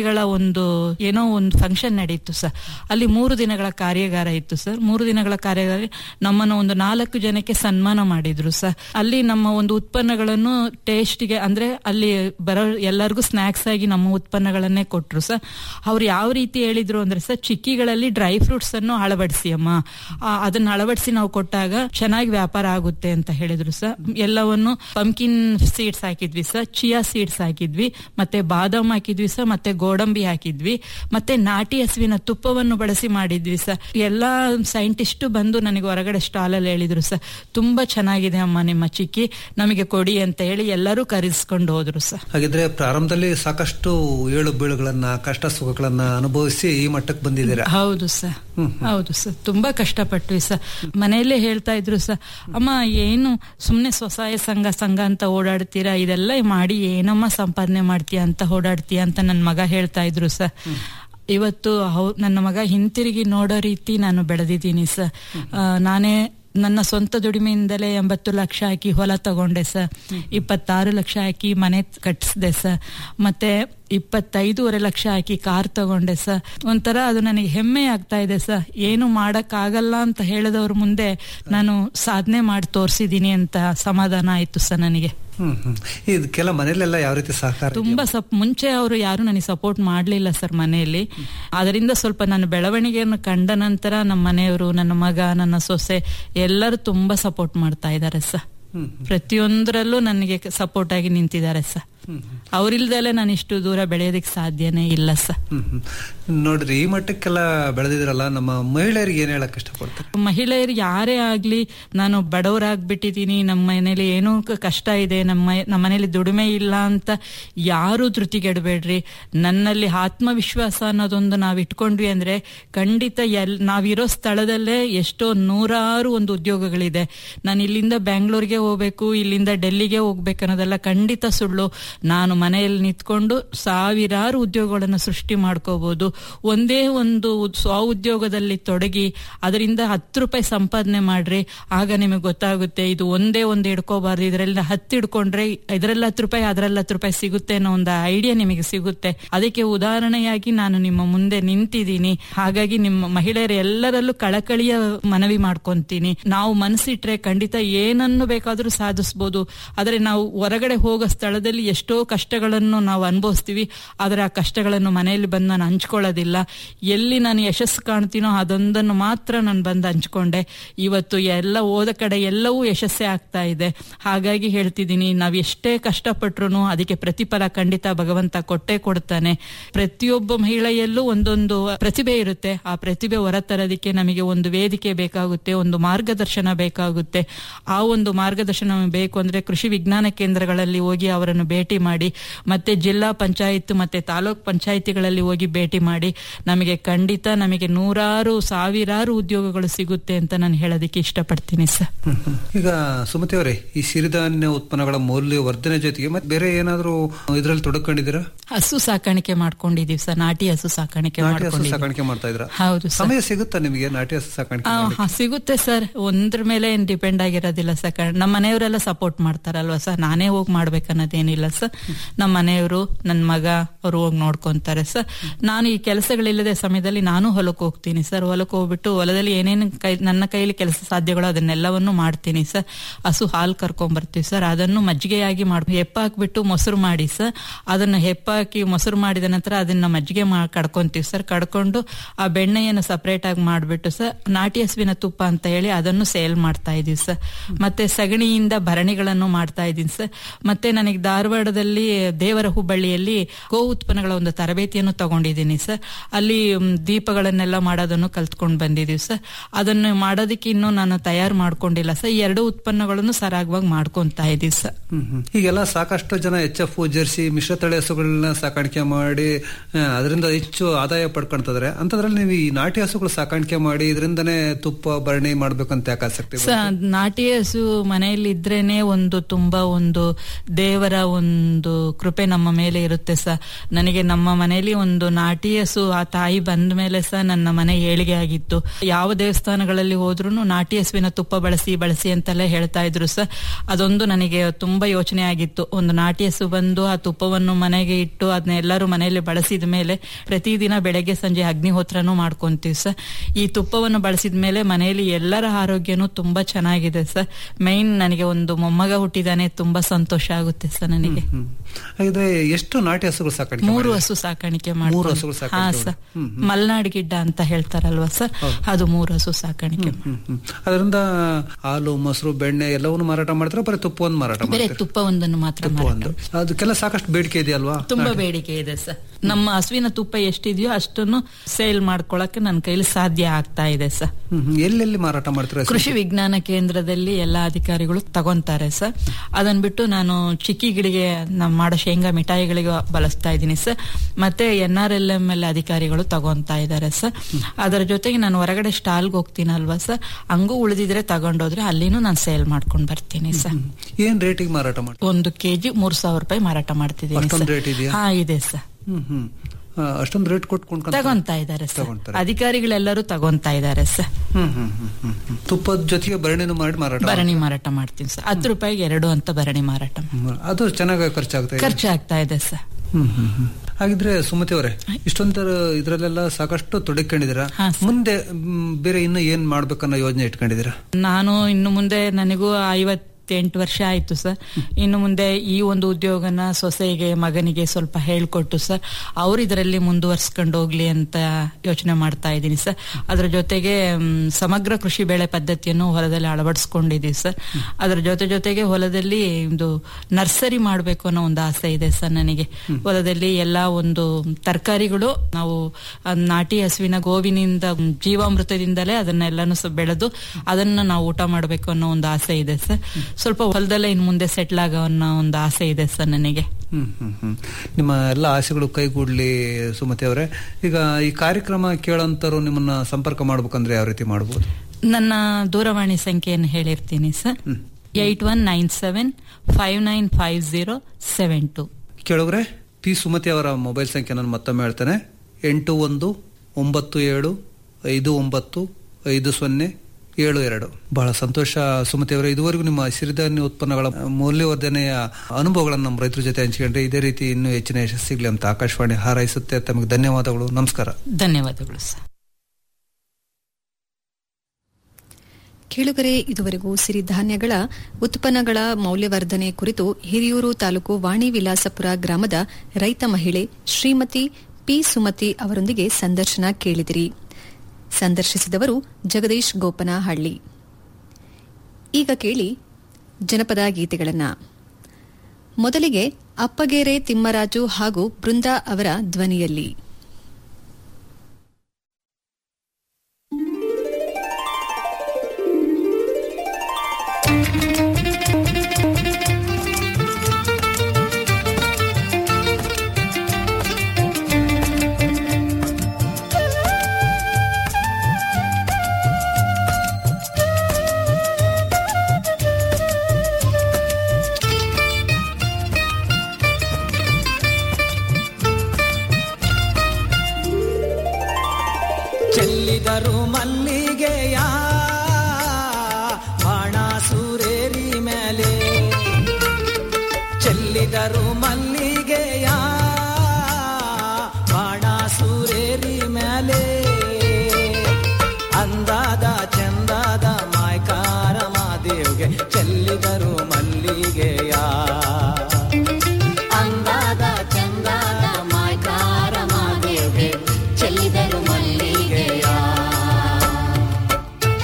ಒಂದು ಏನೋ ಒಂದು ಫಂಕ್ಷನ್ ನಡೀತು ಸರ್ ಅಲ್ಲಿ ಮೂರು ದಿನಗಳ ಕಾರ್ಯಾಗಾರ ಇತ್ತು ಸರ್ ಮೂರು ದಿನಗಳ ಕಾರ್ಯಾಗಾರ ನಮ್ಮನ್ನು ಒಂದು ನಾಲ್ಕು ಜನಕ್ಕೆ ಸನ್ಮಾನ ಮಾಡಿದ್ರು ಸರ್ ಅಲ್ಲಿ ನಮ್ಮ ಒಂದು ಉತ್ಪನ್ನಗಳನ್ನು ಟೇಸ್ಟ್ಗೆ ಅಂದ್ರೆ ಅಲ್ಲಿ ಬರೋ ಎಲ್ಲರಿಗೂ ಸ್ನಾಕ್ಸ್ ಆಗಿ ನಮ್ಮ ಉತ್ಪನ್ನಗಳನ್ನೇ ಕೊಟ್ರು ಸರ್ ಅವ್ರು ಯಾವ ರೀತಿ ಹೇಳಿದ್ರು ಅಂದ್ರೆ ಸರ್ ಚಿಕ್ಕಿಗಳಲ್ಲಿ ಡ್ರೈ ಫ್ರೂಟ್ಸ್ ಅನ್ನು ಅಳವಡಿಸಿ ಅಮ್ಮ ಆ, ಅದನ್ನ ಅಳವಡಿಸಿ ನಾವು ಕೊಟ್ಟಾಗ ಚೆನ್ನಾಗಿ ವ್ಯಾಪಾರ ಆಗುತ್ತೆ ಅಂತ ಹೇಳಿದ್ರು ಸರ್ ಎಲ್ಲವನ್ನು ಪಂಕಿನ್ ಸೀಡ್ಸ್ ಹಾಕಿದ್ವಿ ಸರ್ ಚಿಯಾ ಸೀಡ್ಸ್ ಹಾಕಿದ್ವಿ ಮತ್ತೆ ಬಾದಾಮ್ ಹಾಕಿದ್ವಿ ಸರ್ ಮತ್ತೆ ಗೋಡಂಬಿ ಹಾಕಿದ್ವಿ ಮತ್ತೆ ನಾಟಿ ಹಸುವಿನ ತುಪ್ಪವನ್ನು ಬಳಸಿ ಮಾಡಿದ್ವಿ ಸರ್ ಎಲ್ಲಾ ಸೈಂಟಿಸ್ಟ್ ಬಂದು ನನಗೆ ಹೊರಗಡೆ ಸ್ಟಾಲ್ ಅಲ್ಲಿ ಹೇಳಿದ್ರು ಸರ್ ತುಂಬಾ ಚೆನ್ನಾಗಿದೆ ಅಮ್ಮ ನಿಮ್ಮ ಚಿಕ್ಕಿ ನಮಗೆ ಕೊಡಿ ಅಂತ ಹೇಳಿ ಎಲ್ಲರೂ ಕರೆಸ್ಕೊಂಡು ಹೋದ್ರು ಸರ್ ಹಾಗಿದ್ರೆ ಪ್ರಾರಂಭದಲ್ಲಿ ಸಾಕಷ್ಟು ಏಳು ಬೀಳುಗಳನ್ನ ಕಷ್ಟ ಸುಖಗಳನ್ನ ಅನುಭವಿಸಿ ಈ ಮಟ್ಟಕ್ಕೆ ಬಂದಿದ್ದೀರಾ ಹೌದು ಸರ್ ಹೌದು ಸರ್ ತುಂಬಾ ಕಷ್ಟಪಟ್ವಿ ಸರ್ ಮನೆಯಲ್ಲೇ ಹೇಳ್ತಾ ಇದ್ರು ಸರ್ ಅಮ್ಮ ಏನು ಸುಮ್ನೆ ಸ್ವಸಹಾಯ ಸಂಘ ಸಂಘ ಅಂತ ಓಡಾಡ್ತೀರಾ ಇದೆಲ್ಲ ಮಾಡಿ ಏನಮ್ಮ ಸಂಪಾದನೆ ಮಾಡ್ತೀಯ ಅಂತ ಓಡಾಡ್ತೀಯ ಅಂತ ನನ್ನ ಮಗ ಹೇಳ್ತಾ ಇದ್ರು ಸರ್ ಇವತ್ತು ಅವ್ ನನ್ನ ಮಗ ಹಿಂತಿರುಗಿ ನೋಡೋ ರೀತಿ ನಾನು ಬೆಳೆದಿದ್ದೀನಿ ಸರ್ ಆ, ನಾನೇ ನನ್ನ ಸ್ವಂತ ದುಡಿಮೆಯಿಂದಲೇ ಎಂಬತ್ತು ಲಕ್ಷ ಹಾಕಿ ಹೊಲ ತಗೊಂಡೆ ಸರ್ ಇಪ್ಪತ್ತಾರು ಲಕ್ಷ ಹಾಕಿ ಮನೆ ಕಟ್ಟಿಸ್ದೆ ಸರ್ ಮತ್ತೆ ಇಪ್ಪತ್ತೈದೂವರೆ ಲಕ್ಷ ಹಾಕಿ ಕಾರ್ ತಗೊಂಡೆ ಸರ್ ಒಂಥರ ಅದು ನನಗೆ ಹೆಮ್ಮೆ ಆಗ್ತಾ ಇದೆ ಸರ್ ಏನು ಮಾಡಕ್ಕಾಗಲ್ಲ ಅಂತ ಹೇಳಿದವ್ರ ಮುಂದೆ ನಾನು ಸಾಧನೆ ಮಾಡಿ ತೋರಿಸಿದೀನಿ ಅಂತ ಸಮಾಧಾನ ಆಯ್ತು ಸರ್ ನನಗೆ ಹ್ಮ್ ಹ್ಮ್ ಇದಕ್ಕೆಲ್ಲ ಮನೇಲೆಲ್ಲ ಯಾವ ರೀತಿ ಸಹಕಾರ ಇದೆಯಾ? ತುಂಬಾ ಸಪ್ ಮುಂಚೆ ಅವರು ಯಾರು ನನಗೆ ಸಪೋರ್ಟ್ ಮಾಡ್ಲಿಲ್ಲ ಸರ್ ಮನೆಯಲ್ಲಿ ಅದರಿಂದ ಸ್ವಲ್ಪ ನನ್ನ ಬೆಳವಣಿಗೆಯನ್ನು ಕಂಡ ನಂತರ ನಮ್ಮ ಮನೆಯವರು ನನ್ನ ಮಗ ನನ್ನ ಸೊಸೆ ಎಲ್ಲರೂ ತುಂಬಾ ಸಪೋರ್ಟ್ ಮಾಡ್ತಾ ಇದ್ದಾರೆ ಸರ್ ಪ್ರತಿಯೊಂದರಲ್ಲೂ ನನಗೆ ಸಪೋರ್ಟ್ ಆಗಿ ನಿಂತಿದ್ದಾರೆ ಸರ್ ಅವರಿಲ್ದಲೆ ನಾನು ಇಷ್ಟು ದೂರ ಬೆಳೆಯೋದಕ್ಕೆ ಸಾಧ್ಯನೇ ಇಲ್ಲ ಸರ್ ಹ್ಮ್ ಹ್ಮ್. ನೋಡ್ರಿ ಈ ಮಟ್ಟಕ್ಕೆಲ್ಲ ಬೆಳೆದಿದ್ರಲ್ಲ ನಮ್ಮ ಮಹಿಳೆಯರಿಗೆ ಏನ್ ಹೇಳಕ್ ಇಷ್ಟಪಡ್ತಾರೆ ಮಹಿಳೆಯರು ಯಾರೇ ಆಗ್ಲಿ ನಾನು ಬಡವರಾಗ್ಬಿಟ್ಟಿದೀನಿ ನಮ್ಮ ಮನೇಲಿ ಏನೋ ಕ- ಕಷ್ಟ ಇದೆ ನಮ್ಮ ನಮ್ಮ ಮನೇಲಿ ದುಡಿಮೆ ಇಲ್ಲ ಅಂತ ಯಾರು ಧೃತಿಗೆಡಬೇಡ್ರಿ ನನ್ನಲ್ಲಿ ಆತ್ಮವಿಶ್ವಾಸ ಅನ್ನೋದೊಂದು ನಾವು ಇಟ್ಕೊಂಡ್ವಿ ಅಂದ್ರೆ ಖಂಡಿತ ಎಲ್ ನಾವಿರೋ ಸ್ಥಳದಲ್ಲೇ ಎಷ್ಟೋ ನೂರಾರು ಒಂದು ಉದ್ಯೋಗಗಳಿದೆ ನಾನು ಇಲ್ಲಿಂದ ಬ್ಯಾಂಗ್ಳೂರ್ಗೆ ಹೋಗ್ಬೇಕು ಇಲ್ಲಿಂದ ಡೆಲ್ಲಿಗೆ ಹೋಗ್ಬೇಕು ಅನ್ನೋದೆಲ್ಲ ಖಂಡಿತ ಸುಳ್ಳು ನಾನು ಮನೆಯಲ್ಲಿ ನಿಂತ್ಕೊಂಡು ಸಾವಿರಾರು ಉದ್ಯೋಗಗಳನ್ನು ಸೃಷ್ಟಿ ಮಾಡ್ಕೋಬಹುದು ಒಂದೇ ಒಂದು ಉದ್- ಸ್ವ ಉದ್ಯೋಗದಲ್ಲಿ ತೊಡಗಿ ಅದರಿಂದ ಹತ್ತು ರೂಪಾಯಿ ಸಂಪಾದನೆ ಮಾಡ್ರಿ ಆಗ ನಿಮಗೆ ಗೊತ್ತಾಗುತ್ತೆ ಇದು ಒಂದೇ ಒಂದು ಹಿಡ್ಕೋಬಾರ್ದು ಇದರಲ್ಲಿ ಹತ್ತು ಹಿಡ್ಕೊಂಡ್ರೆ ಇದರಲ್ಲಿ ಹತ್ತು ರೂಪಾಯಿ ಅದರಲ್ಲಿ ಹತ್ತು ರೂಪಾಯಿ ಸಿಗುತ್ತೆ ಅನ್ನೋ ಒಂದು ಐಡಿಯಾ ನಿಮಗೆ ಸಿಗುತ್ತೆ ಅದಕ್ಕೆ ಉದಾಹರಣೆಯಾಗಿ ನಾನು ನಿಮ್ಮ ಮುಂದೆ ನಿಂತಿದ್ದೀನಿ ಹಾಗಾಗಿ ನಿಮ್ಮ ಮಹಿಳೆಯರು ಎಲ್ಲರಲ್ಲೂ ಕಳಕಳಿಯ ಮನವಿ ಮಾಡ್ಕೊಂತೀನಿ ನಾವು ಮನಸ್ಸಿಟ್ರೆ ಖಂಡಿತ ಏನನ್ನು ಬೇಕಾದ್ರೂ ಸಾಧಿಸಬಹುದು ಆದ್ರೆ ನಾವು ಹೊರಗಡೆ ಹೋಗೋ ಸ್ಥಳದಲ್ಲಿ ಎಷ್ಟೋ ಕಷ್ಟಗಳನ್ನು ನಾವು ಅನುಭವಿಸ್ತೀವಿ ಆದ್ರೆ ಆ ಕಷ್ಟಗಳನ್ನು ಮನೆಯಲ್ಲಿ ಬಂದು ನಾನು ಹಂಚ್ಕೊಳ್ಳೋದಿಲ್ಲ ಎಲ್ಲಿ ನಾನು ಯಶಸ್ಸು ಕಾಣ್ತೀನೋ ಅದೊಂದನ್ನು ಮಾತ್ರ ನಾನು ಬಂದು ಹಂಚ್ಕೊಂಡೆ ಇವತ್ತು ಎಲ್ಲ ಹೋದ ಕಡೆ ಎಲ್ಲವೂ ಯಶಸ್ಸೇ ಆಗ್ತಾ ಇದೆ ಹಾಗಾಗಿ ಹೇಳ್ತಿದ್ದೀನಿ ನಾವು ಎಷ್ಟೇ ಕಷ್ಟಪಟ್ರು ಅದಕ್ಕೆ ಪ್ರತಿಫಲ ಖಂಡಿತ ಭಗವಂತ ಕೊಟ್ಟೇ ಕೊಡ್ತಾನೆ ಪ್ರತಿಯೊಬ್ಬ ಮಹಿಳೆಯಲ್ಲೂ ಒಂದೊಂದು ಪ್ರತಿಭೆ ಇರುತ್ತೆ ಆ ಪ್ರತಿಭೆ ಹೊರತರೋದಕ್ಕೆ ನಮಗೆ ಒಂದು ವೇದಿಕೆ ಬೇಕಾಗುತ್ತೆ ಒಂದು ಮಾರ್ಗದರ್ಶನ ಬೇಕಾಗುತ್ತೆ ಆ ಒಂದು ಮಾರ್ಗದರ್ಶನ ನಮಗೆ ಬೇಕು ಅಂದ್ರೆ ಕೃಷಿ ವಿಜ್ಞಾನ ಕೇಂದ್ರಗಳಲ್ಲಿ ಹೋಗಿ ಅವರನ್ನು ಭೇಟಿ ಮಾಡಿ ಮತ್ತೆ ಜಿಲ್ಲಾ ಪಂಚಾಯತ್ ಮತ್ತೆ ತಾಲೂಕ್ ಪಂಚಾಯಿತಿಗಳಲ್ಲಿ ಹೋಗಿ ಭೇಟಿ ಮಾಡಿ ನಮಗೆ ಖಂಡಿತ ನಮಗೆ ನೂರಾರು ಸಾವಿರಾರು ಉದ್ಯೋಗಗಳು ಸಿಗುತ್ತೆ ಅಂತ ನಾನು ಹೇಳೋದಕ್ಕೆ ಇಷ್ಟಪಡ್ತೀನಿ ಸರ್ ಹ್ಮ್ ಹ್ಮ್. ಈಗ ಸುಮತಿ ಅವರೇ ಈ ಸಿರಿಧಾನ್ಯ ಉತ್ಪನ್ನಗಳ ಮೌಲ್ಯ ವರ್ಧನೆ ಜೊತೆಗೆ ಮತ್ತೆ ಬೇರೆ ಏನಾದ್ರೂ ಇದ್ರಲ್ಲಿ ತೊಡಕೊಂಡಿದ್ದೀರಾ ಹಸು ಸಾಕಾಣಿಕೆ ಮಾಡ್ಕೊಂಡಿದೀವಿ ಸರ್ ನಾಟಿ ಹಸು ಸಾಕಾಣಿಕೆ ನಾಟಿ ಹಸು ಮಾಡ್ಕೊಂಡಿದ್ದೀವಿ ಸಾಕಾಣಿಕೆ ಮಾಡ್ತಾ ಇದ್ರ ಹೌದು ಸರ್ ಸಮಯ ಸಿಗುತ್ತಾ ನಿಮಗೆ ನಾಟಿ ಹಸು ಸಾಕಾಣಿಕೆ ಆ, ಮಾಡ್ಲಿಕ್ಕೆ? ಹ, ಸಿಗುತ್ತೆ ಸರ್ ಒಂದ್ರ ಮೇಲೆ ಏನ್ ಡಿಪೆಂಡ್ ಆಗಿರೋದಿಲ್ಲ ಸರ್ ಕ- ನಮ್ಮ ಮನೆಯವರೆಲ್ಲ ಸಪೋರ್ಟ್ ಮಾಡ್ತಾರಲ್ವಾ ಸರ್ ನಾನೇ ಹೋಗಿ ಮಾಡ್ಬೇಕನ್ನೋದೇನಿಲ್ಲ ಸರ್ ನಮ್ಮ ಮನೆಯವರು ನನ್ನ ಮಗ ಅವರು ಹೋಗಿ ನೋಡ್ಕೊಂತಾರೆ ಸರ್ ನಾನು ಈ ಕೆಲಸಗಳಿಲ್ಲದೆ ಸಮಯದಲ್ಲಿ ನಾನು ಹೊಲಕ್ಕೆ ಹೋಗ್ತೀನಿ ಸರ್ ಹೊಲಕ್ಕೆ ಹೋಗ್ಬಿಟ್ಟು ಹೊಲದಲ್ಲಿ ಏನೇನು ಕೈ ನನ್ನ ಕೈಲಿ ಕೆಲಸ ಸಾಧ್ಯಗಳೋ ಅದನ್ನೆಲ್ಲವನ್ನು ಮಾಡ್ತೀನಿ ಸರ್ ಹಸು ಹಾಲು ಕರ್ಕೊಂಡ್ ಬರ್ತೀವಿ ಸರ್ ಅದನ್ನು ಮಜ್ಜಿಗೆಯಾಗಿ ಮಾಡಿ ಹೆಪ್ಪ ಹಾಕ್ಬಿಟ್ಟು ಮೊಸರು ಮಾಡಿ ಸರ್ ಅದನ್ನು ಹೆಪ್ಪ ಹಾಕಿ ಮೊಸರು ಮಾಡಿದ ನಂತರ ಅದನ್ನ ಮಜ್ಜಿಗೆ ಮಾ ಕಡ್ಕೊಂತೀವಿ ಸರ್ ಕಡ್ಕೊಂಡು ಆ ಬೆಣ್ಣೆಯನ್ನು ಸಪರೇಟ್ ಆಗಿ ಮಾಡಿಬಿಟ್ಟು ಸರ್ ನಾಟಿ ಹಸುವಿನ ತುಪ್ಪ ಅಂತ ಹೇಳಿ ಅದನ್ನು ಸೇಲ್ ಮಾಡ್ತಾ ಇದೀವಿ ಸರ್ ಮತ್ತೆ ಸಗಣಿಯಿಂದ ಭರಣಿಗಳನ್ನು ಮಾಡ್ತಾ ಇದೀನಿ ಸರ್ ಮತ್ತೆ ನನಗೆ ಧಾರವಾಡದಲ್ಲಿ ದೇವರ ಹುಬ್ಬಳ್ಳಿಯಲ್ಲಿ ಗೋ ಉತ್ಪನ್ನಗಳ ಒಂದು ತರಬೇತಿಯನ್ನು ತಗೊಂಡಿದ್ದೀನಿ ಸರ್ ಅಲ್ಲಿ ಮ್, ದೀಪಗಳನ್ನೆಲ್ಲ ಮಾಡೋದನ್ನು ಕಲ್ತ್ಕೊಂಡು ಬಂದಿದೀವಿ ಸರ್ ಅದನ್ನು ಮಾಡೋದಕ್ಕೆ ಇನ್ನೂ ನಾನು ತಯಾರು ಮಾಡ್ಕೊಂಡಿಲ್ಲ ಸರ್ ಈ ಎರಡು ಉತ್ಪನ್ನಗಳನ್ನು ಸರಾಗವಾಗಿ ಮಾಡ್ಕೊಂತಾ ಇದೀವಿ ಸರ್ ಹ್ಮ್ ಹ್ಮ್. ಈಗೆಲ್ಲ ಸಾಕಷ್ಟು ಜನ ಎಚ್ ಎಫ್ ಜರ್ಸಿ ಮಿಶ್ರತಳಿ ಹಸುಗಳನ್ನ ಸಾಕಾಣಿಕೆ ಮಾಡಿ ಆ, ಅದರಿಂದ ಹೆಚ್ಚು ಆದಾಯ ಪಡ್ಕೊಂತಿದ್ರೆ ಅಂತದ್ರಲ್ಲಿ ನೀವು ಈ ನಾಟಿ ಹಸುಗಳು ಸಾಕಾಣಿಕೆ ಮಾಡಿ ಇದರಿಂದನೇ ತುಪ್ಪ ಭರಣಿ ಮಾಡ್ಬೇಕಂತ ಯಾಕೆ ಆಸಕ್ತಿ ಸ- ನಾಟಿ ಹಸು ಮನೆ ಮನೆಯಲ್ಲಿ ಇದ್ರೇನೆ ಒಂದು ತುಂಬಾ ಒಂದು ದೇವರ ಒಂದು ಕೃಪೆ ನಮ್ಮ ಮೇಲೆ ಇರುತ್ತೆ ಸರ್ ನನಗೆ ನಮ್ಮ ಮನೆಯಲ್ಲಿ ಒಂದು ನಾಟಿ ಹಸು ಆ ತಾಯಿ ಬಂದ ಮೇಲೆ ಸಹ ನನ್ನ ಮನೆ ಏಳಿಗೆ ಆಗಿತ್ತು ಯಾವ ದೇವಸ್ಥಾನಗಳಲ್ಲಿ ಹೋದ್ರೂ ನಾಟಿ ಹಸುವಿನ ತುಪ್ಪ ಬಳಸಿ ಬಳಸಿ ಅಂತೆಲ್ಲ ಹೇಳ್ತಾ ಇದ್ರು ಸರ್ ಅದೊಂದು ನನಗೆ ತುಂಬಾ ಯೋಚನೆ ಆಗಿತ್ತು ಒಂದು ನಾಟಿ ಹಸು ಬಂದು ಆ ತುಪ್ಪವನ್ನು ಮನೆಗೆ ಇಟ್ಟು ಅದನ್ನ ಎಲ್ಲರೂ ಮನೆಯಲ್ಲಿ ಬಳಸಿದ ಮೇಲೆ ಪ್ರತಿದಿನ ಬೆಳಗ್ಗೆ ಸಂಜೆ ಅಗ್ನಿಹೋತ್ರನೂ ಮಾಡ್ಕೊಂತೀವಿ ಸರ್ ಈ ತುಪ್ಪವನ್ನು ಬಳಸಿದ ಮೇಲೆ ಮನೆಯಲ್ಲಿ ಎಲ್ಲರ ಆರೋಗ್ಯನೂ ತುಂಬಾ ಚೆನ್ನಾಗಿದೆ ಸರ್ ಮೈನ್ ನನಗೆ ಒಂದು ಮೊಮ್ಮಗ ಹುಟ್ಟಿದಾನೆ ತುಂಬಾ ಸಂತೋಷ ಆಗುತ್ತೆ ಸರ್ ನನಗೆ ಹಾಗಿದ್ರೆ ಎಷ್ಟು ನಾಟಿ ಹಸುಗಳು ಸಾಕಾಣಿಕೆ ಮೂರು ಮಾಡಿದ್ದೀರಾ? ಹಸು ಸಾಕಾಣಿಕೆ ಮೂರು ಮಾಡ್ಕೊಂಡು- ಹಸುಗಳು ಹಾ ಸಾಕಾಣಿಕೆ ಸರ್ ಹ್ಮ್, ಮಲ್ನಾಡ್ ಗಿಡ್ಡ ಅಂತ ಹೇಳ್ತಾರಲ್ವಾ ಸರ್ ಅದು ಮೂರು ಹಸು ಸಾಕಾಣಿಕೆ ಹ್ಮ್, ಹ್ಮ್. ಅದರಿಂದ ಹಾಲು ಮೊಸರು ಬೆಣ್ಣೆ ಎಲ್ಲವನ್ನು ಮಾರಾಟ ಮಾಡ್ತಾರೆ ಬರೀ ತುಪ್ಪವನ್ನು ಮಾರಾಟ ಬೇರೆ ಮಾಡ್ತಾರೆ ತುಪ್ಪ ಒಂದನ್ನು ಮಾತ್ರ ತುಪ್ಪ ಮಾರಾಟ ಒಂದು ಅದಕ್ಕೆಲ್ಲ ಸಾಕಷ್ಟು ಬೇಡಿಕೆ ಇದೆಯಲ್ವಾ ತುಂಬಾ ಬೇಡಿಕೆ ಇದೆ ಸರ್ ನಮ್ಮ ಹಸುವಿನ ತುಪ್ಪ ಎಷ್ಟಿದೆಯೋ ಅಷ್ಟನ್ನು ಸೇಲ್ ಮಾಡ್ಕೊಳಕ್ಕೆ ನನ್ನ ಕೈಲಿ ಸಾಧ್ಯ ಆಗ್ತಾ ಇದೆ ಸರ್ ಹ್ಮ್, ಹ್ಮ್. ಎಲ್ಲೆಲ್ಲಿ ಮಾರಾಟ ಮಾಡ್ತಾರೆ ಕೃಷಿ ವಿಜ್ಞಾನ ಕೇಂದ್ರದಲ್ಲಿ ಎಲ್ಲಾ ಅಧಿಕಾರಿಗಳು ತಗೊಂತಾರೆ ಸರ್ ಅದನ್ ಬಿಟ್ಟು ನಾನು ಚಿಕ್ಕಿಗಳಿಗೆ ನಮ್ಮ ಮಾಡೋ ಶೇಂಗಾ ಮಿಠಾಯಿಗಳಿಗೆ ಬಳಸ್ತಾ ಇದ್ದೀನಿ ಸರ್ ಮತ್ತೆ ಎನ್ ಆರ್ ಎಲ್ ಎಂ ಎಲ್ ಅಧಿಕಾರಿಗಳು ತಗೊಂತಾ ಇದ್ದಾರೆ ಸರ್ ಅದರ ಜೊತೆಗೆ ನಾನು ಹೊರಗಡೆ ಸ್ಟಾಲ್ಗೆ ಹೋಗ್ತೀನಲ್ವಾ ಸರ್ ಹಂಗೂ ಉಳಿದಿದ್ರೆ ತಗೊಂಡೋದ್ರೆ ಅಲ್ಲಿನೂ ನಾನು ಸೇಲ್ ಮಾಡ್ಕೊಂಡು ಬರ್ತೀನಿ ಸರ್ ಏನ್ ರೇಟಿಗೆ ಮಾರಾಟ ಮಾಡ್ತಾರೆ ಒಂದು ಕೆಜಿ ಮೂರ್ ಸಾವಿರ ರೂಪಾಯಿ ಮಾರಾಟ ಮಾಡ್ತಿದ್ದೀನಿ ಅಷ್ಟೊಂದು ಸರ್. ರೇಟ್ ಇದೆಯಾ? ಹಾ ಇದೆ ಸರ್ ಹ್ಮ್ ಹ್ಮ್ ಆ, ಅಷ್ಟೊಂದು ರೇಟ್ ಕೊಟ್ಕೊಂಡು ತಗೊಂತಾ ಇದ್ದಾರೆ ಸರ್ ತಗೊಂತಾರೆ. ಅಧಿಕಾರಿಗಳೆಲ್ಲರೂ ತಗೊಂತಾ ಇದ್ದಾರೆ ಸರ್ ಹ್ಮ್ ಹ್ಮ್ ಹ್ಮ್ ಹ್ಮ್ ಹ್ಮ್. ತುಪ್ಪದ ಜೊತೆಗೆ ಭರಣಿನೂ ಮಾಡಿ ಮಾರಾಟ ಭರಣಿ ಮಾರಾಟ ಮಾಡ್ತೀನಿ ಸರ್ ಹತ್ತು ರೂಪಾಯಿಗೆ ಎರಡು ಅಂತ ಭರಣಿ ಮಾರಾಟ ಮಾಡ್ತೀನಿ. ಮಾಡ್ತಾರೆ. ಅದು ಚೆನ್ನಾಗಿ ಖರ್ಚಾಗ್ತಾ ಇದೆ ಖರ್ಚಾಗ್ತಾ ಇದೆ ಸರ್ ಹ್ಮ್ ಹ್ಮ್ ಹ್ಮ್. ಹಾಗಿದ್ರೆ ಸುಮತಿ ಅವರೇ ಇಷ್ಟೊಂದರ ಇದ್ರಲ್ಲೆಲ್ಲ ಸಾಕಷ್ಟು ತೊಡಕೊಂಡಿದ್ದೀರಾ ಮುಂದೆ ಮ್, ಬೇರೆ ಇನ್ನು ಏನ್ ಮಾಡ್ಬೇಕನ್ನೋ ಯೋಜನೆ ಇಟ್ಕೊಂಡಿದ್ದೀರಾ ನಾನು ಇನ್ನು ಮುಂದೆ ನನಗೂ ಐವತ್ತೆಂಟು ವರ್ಷ ಆಯ್ತು ಸರ್ ಇನ್ನು ಮುಂದೆ ಈ ಒಂದು ಉದ್ಯೋಗನ ಸೊಸೆಗೆ ಮಗನಿಗೆ ಸ್ವಲ್ಪ ಹೇಳ್ಕೊಟ್ಟು ಸರ್ ಅವ್ರು ಇದರಲ್ಲಿ ಮುಂದುವರ್ಸ್ಕೊಂಡು ಹೋಗ್ಲಿ ಅಂತ ಯೋಚನೆ ಮಾಡ್ತಾ ಇದ್ದೀನಿ ಸರ್ ಅದರ ಜೊತೆಗೆ ಮ್, ಸಮಗ್ರ ಕೃಷಿ ಬೆಳೆ ಪದ್ಧತಿಯನ್ನು ಹೊಲದಲ್ಲಿ ಅಳವಡಿಸ್ಕೊಂಡಿದ್ದೀವಿ ಸರ್ ಅದರ ಜೊತೆ ಜೊತೆಗೆ ಹೊಲದಲ್ಲಿ ಒಂದು ನರ್ಸರಿ ಮಾಡಬೇಕು ಅನ್ನೋ ಒಂದು ಆಸೆ ಇದೆ ಸರ್ ನನಗೆ ಹೊಲದಲ್ಲಿ ಎಲ್ಲಾ ಒಂದು ತರಕಾರಿಗಳು ನಾವು ಆ ನಾಟಿ ಹಸುವಿನ ಗೋವಿನಿಂದ ಮ್, ಜೀವಾಮೃತದಿಂದಲೇ ಅದನ್ನೆಲ್ಲಾನು ಸ ಬೆಳೆದು ಅದನ್ನ ನಾವು ಊಟ ಮಾಡಬೇಕು ಅನ್ನೋ ಒಂದು ಆಸೆ ಇದೆ ಸರ್ ಸ್ವಲ್ಪ ಹೊಲದಲ್ಲೇ ಇನ್ ಮುಂದೆ ಸೆಟ್ಲ್ ಆಗೋ ಅನ್ನೋ ಒಂದು ಆಸೆ ಇದೆ ಸರ್ ನನಗೆ ಹ್ಮ್ ಹ್ಮ್ ಹ್ಮ್ ನಿಮ್ಮ ಎಲ್ಲ ಆಸೆಗಳು ಕೈಗೂಡ್ಲಿ ಸುಮತಿ ಅವರೇ ಈಗ ಈ ಕಾರ್ಯಕ್ರಮ ಕೇಳಂತರು ನಿಮ್ಮನ್ನ ಸಂಪರ್ಕ ಮಾಡ್ಬೇಕಂದ್ರೆ ಯಾವ ರೀತಿ ಮಾಡ್ಬೋದು ನನ್ನ ದೂರವಾಣಿ ಸಂಖ್ಯೆಯನ್ನು ಹೇಳಿರ್ತೀನಿ sir eight one nine seven five nine five zero seven two ಕೇಳಿದ್ರೆ ಪಿ ಸುಮತಿ ಅವರ ಮೊಬೈಲ್ ಸಂಖ್ಯೆ ನಾನು ಮತ್ತೊಮ್ಮೆ ಹೇಳ್ತೇನೆ ಎಂಟು ಒಂದು ಒಂಬತ್ತು ಏಳು ಐದು ಒಂಬತ್ತು ಐದು ಸೊನ್ನೆ ಏಳು ಎರಡು ಬಹಳ ಸಂತೋಷ ಸುಮತಿ ಅವರೇ ಇದುವರೆಗೂ ನಿಮ್ಮ ಸಿರಿಧಾನ್ಯ ಉತ್ಪನ್ನಗಳ ಮೌಲ್ಯವರ್ಧನೆಯ ಅನುಭವಗಳನ್ನು ನಮ್ಮ ರೈತರ ಜೊತೆ ಹಂಚಿಕೊಂಡ್ರೆ ಇದೇ ರೀತಿ ಇನ್ನೂ ಹೆಚ್ಚಿನ ಯಶಸ್ಸು ಸಿಗ್ಲಿ ಅಂತ ಆಕಾಶವಾಣಿ ಹಾರೈಸುತ್ತೆ ತಮಗೆ ಧನ್ಯವಾದಗಳು ನಮಸ್ಕಾರ ಧನ್ಯವಾದಗಳು ಸರ್ ಕೇಳುಗರೆ ಇದುವರೆಗೂ ಸಿರಿಧಾನ್ಯಗಳ ಉತ್ಪನ್ನಗಳ ಮೌಲ್ಯವರ್ಧನೆ ಕುರಿತು ಹಿರಿಯೂರು ತಾಲೂಕು ವಾಣಿ ವಿಲಾಸಪುರ ಗ್ರಾಮದ ರೈತ ಮಹಿಳೆ ಶ್ರೀಮತಿ ಪಿ ಸುಮತಿ ಅವರೊಂದಿಗೆ ಸಂದರ್ಶನ ಕೇಳಿದಿರಿ ಸಂದರ್ಶಿಸಿದವರು ಜಗದೀಶ್ ಗೋಪನಹಳ್ಳಿ ಈಗ ಕೇಳಿ ಜನಪದ ಗೀತೆಗಳನ್ನ ಮೊದಲಿಗೆ ಅಪ್ಪಗೇರೆ ತಿಮ್ಮರಾಜು ಹಾಗೂ ಬೃಂದಾ ಅವರ ಧ್ವನಿಯಲ್ಲಿ ಚೆಲ್ಲಿದರು ಮಲ್ಲಿಗೆಯ ಬಾಣ ಸೂರೇರಿ ಮೇಲೆ ಚೆಲ್ಲಿದರು ಮಲ್ಲಿಗೆಯ ಬಾಣ ಸೂರೇರಿ ಮೇಲೆ ಅಂದಾದ ಚಂದಾದ ಮಾಯ್ಕಾರ ಮಾದೇವ್ಗೆ ಚೆಲ್ಲಿದರು ಮಲ್ಲಿಗೆಯ ಅಂದಾದ ಚಂದಾದ ಮಾಯ್ಕಾರ ಮಾದೇವ್ಗೆ ಚೆಲ್ಲಿದರು ಮಲ್ಲಿಗೆಯ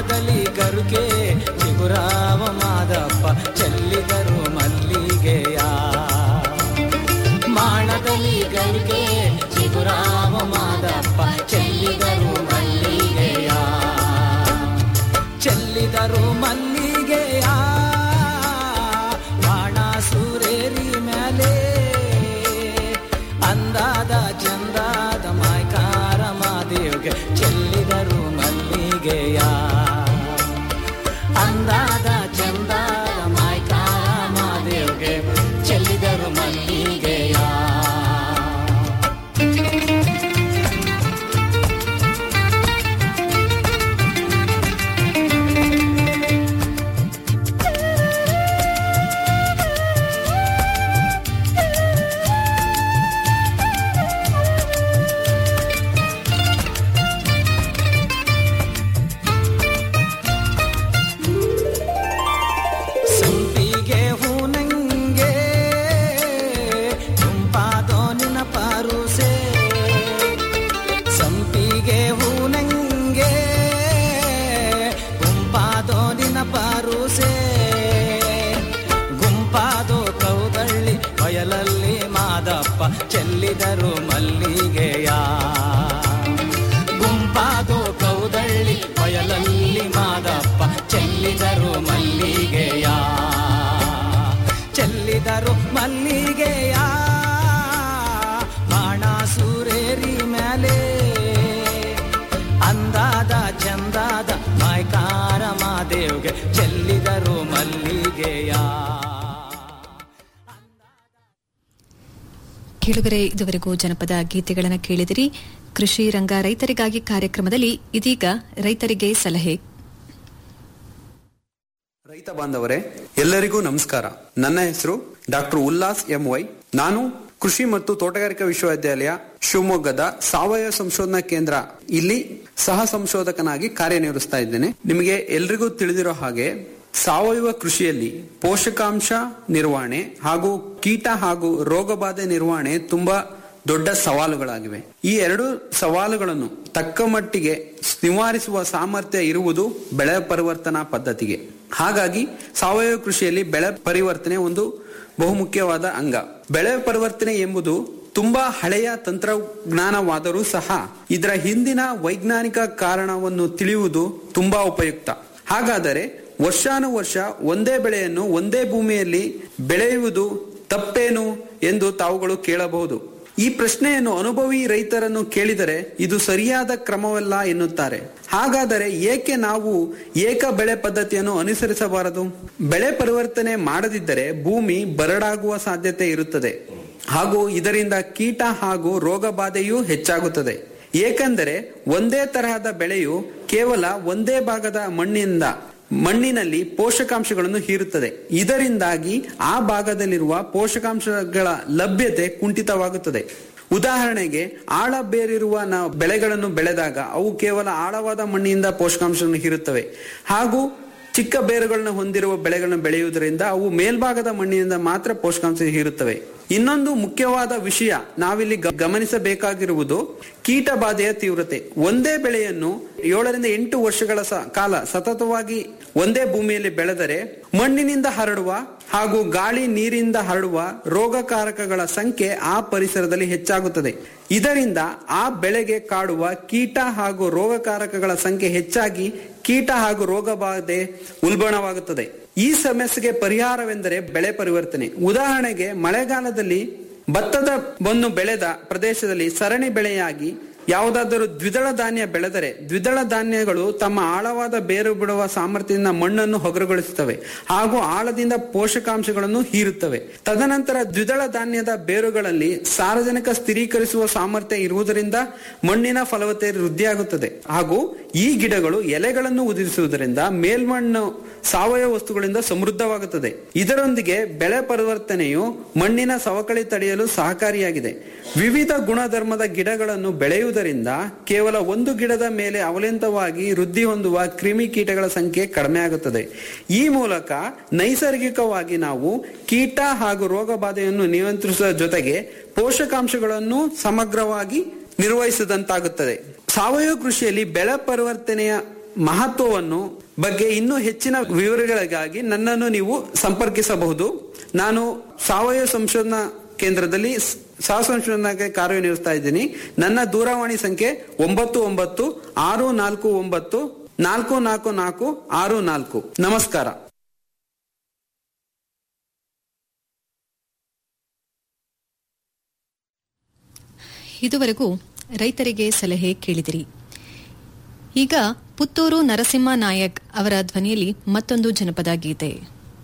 ಮಾಡದಲ್ಲಿ ಗರುಕೆ ಚಿಗುರಾವ ಮಾದಪ್ಪ ಚೆಲ್ಲಿದರು ಮಲ್ಲಿಗೆಯ ಮಾಡದಲ್ಲಿ ಗರುಕೆ ಚಿಗುರಾವ ಮಾದಪ್ಪ ಚೆಲ್ಲಿದರು ಮಲ್ಲಿಗೆಯ ಚೆಲ್ಲಿದರು ಮಲ್ಲಿಗೆಯ ಬಾಣ ಸೂರೇರಿ ಮೇಲೆ ಅಂದಾದ ಚಂದಾದ ಮಾಯ್ಕಾರ ಮಾದೇವ್ಗೆ ಚೆಲ್ಲಿದರು ಮಲ್ಲಿಗೆಯ ಅಂದಾದ ಚಂದಾದ ಮಾಯ್ಕಾರ ಮಾದೇವ್ಗೆ ಚೆಲ್ಲಿದರು ಮಲ್ಲಿಗೆಯ ಸಂಪಿಗೆ ಹೂನಂಗೆ ಗುಂಪಾದೋ ನಿನ ಪಾರುಸೆ ಸಂಪಿಗೆ ಹೂನಂಗೆ ಗುಂಪಾದೋ ನಿನ ಪಾರುಸೆ ಗುಂಪಾದೋ ಕೌದಳ್ಳಿ ಬಯಲಲ್ಲಿ ಮಾದಪ್ಪ ಚೆಲ್ಲಿದರು ಮಲ್ಲಿಗೆಯ ಗುಂಪಾದೋ ಕೌದಳ್ಳಿ ಬಯಲಲ್ಲಿ ಮಾದಪ್ಪ ಚೆಲ್ಲಿದರು ಮಲ್ಲಿಗೆಯ ಚೆಲ್ಲಿದರು ಮಲ್ಲಿಗೆಯ ಬಾಣ ಸೂರೇರಿ ಮೇಲೆ ಅಂದಾದ ಚಂದಾದ ಮಾಯ್ಕಾರ ಮಾದೇವ್ಗೆ ಚೆಲ್ಲಿದರು ಮಲ್ಲಿಗೆಯ ಕೇಳುಗರೆ ಇದುವರೆಗೂ ಜನಪದ ಗೀತೆಗಳನ್ನು ಕೇಳಿದಿರಿ ಕೃಷಿ ರಂಗ ರೈತರಿಗಾಗಿ ಕಾರ್ಯಕ್ರಮದಲ್ಲಿ ಇದೀಗ ರೈತರಿಗೆ ಸಲಹೆ ರೈತ ಬಾಂಧವರೇ ಎಲ್ಲರಿಗೂ ನಮಸ್ಕಾರ ನನ್ನ ಹೆಸರು ಡಾಕ್ಟರ್ ಉಲ್ಲಾಸ್ ಎಂ ವೈ ನಾನು ಕೃಷಿ ಮತ್ತು ತೋಟಗಾರಿಕಾ ವಿಶ್ವವಿದ್ಯಾಲಯ ಶಿವಮೊಗ್ಗದ ಸಾವಯವ ಸಂಶೋಧನಾ ಕೇಂದ್ರ ಇಲ್ಲಿ ಸಹ ಸಂಶೋಧಕನಾಗಿ ಕಾರ್ಯನಿರ್ವಹಿಸ್ತಾ ಇದ್ದೇನೆ ನಿಮಗೆ ಎಲ್ರಿಗೂ ತಿಳಿದಿರೋ ಹಾಗೆ ಸಾವಯವ ಕೃಷಿಯಲ್ಲಿ ಪೋಷಕಾಂಶ ನಿರ್ವಹಣೆ ಹಾಗೂ ಕೀಟ ಹಾಗೂ ರೋಗಬಾಧೆ ನಿರ್ವಹಣೆ ತುಂಬಾ ದೊಡ್ಡ ಸವಾಲುಗಳಾಗಿವೆ ಈ ಎರಡು ಸವಾಲುಗಳನ್ನು ತಕ್ಕ ಮಟ್ಟಿಗೆ ನಿವಾರಿಸುವ ಸಾಮರ್ಥ್ಯ ಇರುವುದು ಬೆಳೆ ಪರಿವರ್ತನಾ ಪದ್ಧತಿಗೆ ಹಾಗಾಗಿ ಸಾವಯವ ಕೃಷಿಯಲ್ಲಿ ಬೆಳೆ ಪರಿವರ್ತನೆ ಒಂದು ಬಹುಮುಖ್ಯವಾದ ಅಂಗ ಬೆಳೆ ಪರಿವರ್ತನೆ ಎಂಬುದು ತುಂಬಾ ಹಳೆಯ ತಂತ್ರಜ್ಞಾನವಾದರೂ ಸಹ ಇದರ ಹಿಂದಿನ ವೈಜ್ಞಾನಿಕ ಕಾರಣವನ್ನು ತಿಳಿಯುವುದು ತುಂಬಾ ಉಪಯುಕ್ತ ಹಾಗಾದರೆ ವರ್ಷಾನುವರ್ಷ ಒಂದೇ ಬೆಳೆಯನ್ನು ಒಂದೇ ಭೂಮಿಯಲ್ಲಿ ಬೆಳೆಯುವುದು ತಪ್ಪೇನು ಎಂದು ತಾವುಗಳು ಕೇಳಬಹುದು ಈ ಪ್ರಶ್ನೆಯನ್ನು ಅನುಭವಿ ರೈತರನ್ನು ಕೇಳಿದರೆ ಇದು ಸರಿಯಾದ ಕ್ರಮವಲ್ಲ ಎನ್ನುತ್ತಾರೆ ಹಾಗಾದರೆ ಏಕೆ ನಾವು ಏಕ ಬೆಳೆ ಪದ್ಧತಿಯನ್ನು ಅನುಸರಿಸಬಾರದು ಬೆಳೆ ಪರಿವರ್ತನೆ ಮಾಡದಿದ್ದರೆ ಭೂಮಿ ಬರಡಾಗುವ ಸಾಧ್ಯತೆ ಇರುತ್ತದೆ ಹಾಗೂ ಇದರಿಂದ ಕೀಟ ಹಾಗೂ ರೋಗ ಬಾಧೆಯೂ ಹೆಚ್ಚಾಗುತ್ತದೆ ಏಕೆಂದರೆ ಒಂದೇ ತರಹದ ಬೆಳೆಯು ಕೇವಲ ಒಂದೇ ಭಾಗದ ಮಣ್ಣಿನಿಂದ ಮಣ್ಣಿನಲ್ಲಿ ಪೋಷಕಾಂಶಗಳನ್ನು ಹೀರುತ್ತದೆ ಇದರಿಂದಾಗಿ ಆ ಭಾಗದಲ್ಲಿರುವ ಪೋಷಕಾಂಶಗಳ ಲಭ್ಯತೆ ಕುಂಠಿತವಾಗುತ್ತದೆ ಉದಾಹರಣೆಗೆ ಆಳ ಬೇರಿರುವ ನಾವು ಬೆಳೆಗಳನ್ನು ಬೆಳೆದಾಗ ಅವು ಕೇವಲ ಆಳವಾದ ಮಣ್ಣಿನಿಂದ ಪೋಷಕಾಂಶವನ್ನು ಹೀರುತ್ತವೆ ಹಾಗೂ ಚಿಕ್ಕ ಬೇರುಗಳನ್ನು ಹೊಂದಿರುವ ಬೆಳೆಗಳನ್ನು ಬೆಳೆಯುವುದರಿಂದ ಅವು ಮೇಲ್ಭಾಗದ ಮಣ್ಣಿನಿಂದ ಮಾತ್ರ ಪೋಷಕಾಂಶ ಹೀರುತ್ತವೆ ಇನ್ನೊಂದು ಮುಖ್ಯವಾದ ವಿಷಯ ನಾವಿಲ್ಲಿ ಗ- ಗಮನಿಸಬೇಕಾಗಿರುವುದು ಕೀಟ ಬಾಧೆಯ ತೀವ್ರತೆ ಒಂದೇ ಬೆಳೆಯನ್ನು ಏಳರಿಂದ ಎಂಟು ವರ್ಷಗಳ ಸ- ಕಾಲ ಸತತವಾಗಿ ಒಂದೇ ಭೂಮಿಯಲ್ಲಿ ಬೆಳೆದರೆ ಮಣ್ಣಿನಿಂದ ಹರಡುವ ಹಾಗೂ ಗಾಳಿ ನೀರಿಂದ ಹರಡುವ ರೋಗಕಾರಕಗಳ ಸಂಖ್ಯೆ ಆ ಪರಿಸರದಲ್ಲಿ ಹೆಚ್ಚಾಗುತ್ತದೆ ಇದರಿಂದ ಆ ಬೆಳೆಗೆ ಕಾಡುವ ಕೀಟ ಹಾಗೂ ರೋಗಕಾರಕಗಳ ಸಂಖ್ಯೆ ಹೆಚ್ಚಾಗಿ ಕೀಟ ಹಾಗೂ ರೋಗ ಬಾಧೆ ಉಲ್ಬಣವಾಗುತ್ತದೆ ಈ ಸಮಸ್ಯೆಗೆ ಪರಿಹಾರವೆಂದರೆ ಬೆಳೆ ಪರಿವರ್ತನೆ ಉದಾಹರಣೆಗೆ ಮಳೆಗಾಲದಲ್ಲಿ ಭತ್ತದ ಒಂದು ಬೆಳೆದ ಪ್ರದೇಶದಲ್ಲಿ ಸರಣಿ ಬೆಳೆಯಾಗಿ ಯಾವುದಾದರೂ ದ್ವಿದಳ ಧಾನ್ಯ ಬೆಳೆದರೆ ದ್ವಿದಳ ಧಾನ್ಯಗಳು ತಮ್ಮ ಆಳವಾದ ಬೇರು ಬಿಡುವ ಸಾಮರ್ಥ್ಯದಿಂದ ಮಣ್ಣನ್ನು ಹೊಗರುಗೊಳಿಸುತ್ತವೆ ಹಾಗೂ ಆಳದಿಂದ ಪೋಷಕಾಂಶಗಳನ್ನು ಹೀರುತ್ತವೆ ತದನಂತರ ದ್ವಿದಳ ಧಾನ್ಯದ ಬೇರುಗಳಲ್ಲಿ ಸಾರ್ವಜನಿಕ ಸ್ಥಿರೀಕರಿಸುವ ಸಾಮರ್ಥ್ಯ ಇರುವುದರಿಂದ ಮಣ್ಣಿನ ಫಲವತ್ತತೆ ವೃದ್ಧಿಯಾಗುತ್ತದೆ ಹಾಗೂ ಈ ಗಿಡಗಳು ಎಲೆಗಳನ್ನು ಉದಿಸುವುದರಿಂದ ಮೇಲ್ಮಣ್ಣು ಸಾವಯವ ವಸ್ತುಗಳಿಂದ ಸಮೃದ್ಧವಾಗುತ್ತದೆ ಇದರೊಂದಿಗೆ ಬೆಳೆ ಪರಿವರ್ತನೆಯು ಮಣ್ಣಿನ ಸವಕಳಿ ತಡೆಯಲು ಸಹಕಾರಿಯಾಗಿದೆ ವಿವಿಧ ಗುಣಧರ್ಮದ ಗಿಡಗಳನ್ನು ಬೆಳೆಯುವುದರಿಂದ ಕೇವಲ ಒಂದು ಗಿಡದ ಮೇಲೆ ಅವಲಂಬಿತವಾಗಿ ವೃದ್ಧಿ ಹೊಂದುವ ಕ್ರಿಮಿ ಕೀಟಗಳ ಸಂಖ್ಯೆ ಕಡಿಮೆ ಆಗುತ್ತದೆ ಈ ಮೂಲಕ ನೈಸರ್ಗಿಕವಾಗಿ ನಾವು ಕೀಟ ಹಾಗೂ ರೋಗ ಬಾಧೆಯನ್ನು ನಿಯಂತ್ರಿಸುವ ಜೊತೆಗೆ ಪೋಷಕಾಂಶಗಳನ್ನು ಸಮಗ್ರವಾಗಿ ನಿರ್ವಹಿಸಿದಂತಾಗುತ್ತದೆ ಸಾವಯವ ಕೃಷಿಯಲ್ಲಿ ಬೆಳೆ ಪರಿವರ್ತನೆಯ ಮಹತ್ವವನ್ನು ಬಗ್ಗೆ ಇನ್ನೂ ಹೆಚ್ಚಿನ ವಿವರಗಳಿಗಾಗಿ ನನ್ನನ್ನು ನೀವು ಸಂಪರ್ಕಿಸಬಹುದು ನಾನು ಸಾವಯವ ಸಂಶೋಧನಾ ಕೇಂದ್ರದಲ್ಲಿ ಸ್- ಸಹ ಸಂಶೋಧನಾಗೆ ಕಾರ್ಯನಿರ್ವಹಿಸ್ತಾ ಇದ್ದೀನಿ ನನ್ನ ದೂರವಾಣಿ ಸಂಖ್ಯೆ ಒಂಬತ್ತು ಒಂಬತ್ತು ಆರು ನಾಲ್ಕು ಒಂಬತ್ತು ನಾಲ್ಕು ನಾಲ್ಕು ನಾಲ್ಕು ಆರು ನಾಲ್ಕು ನಮಸ್ಕಾರ ಇದುವರೆಗೂ ರೈತರಿಗೆ ಸಲಹೆ ಕೇಳಿದಿರಿ ಈಗ ಪುತ್ತೂರು ನರಸಿಂಹ ನಾಯಕ್ ಅವರ ಧ್ವನಿಯಲ್ಲಿ ಮತ್ತೊಂದು ಜನಪದ ಗೀತೆ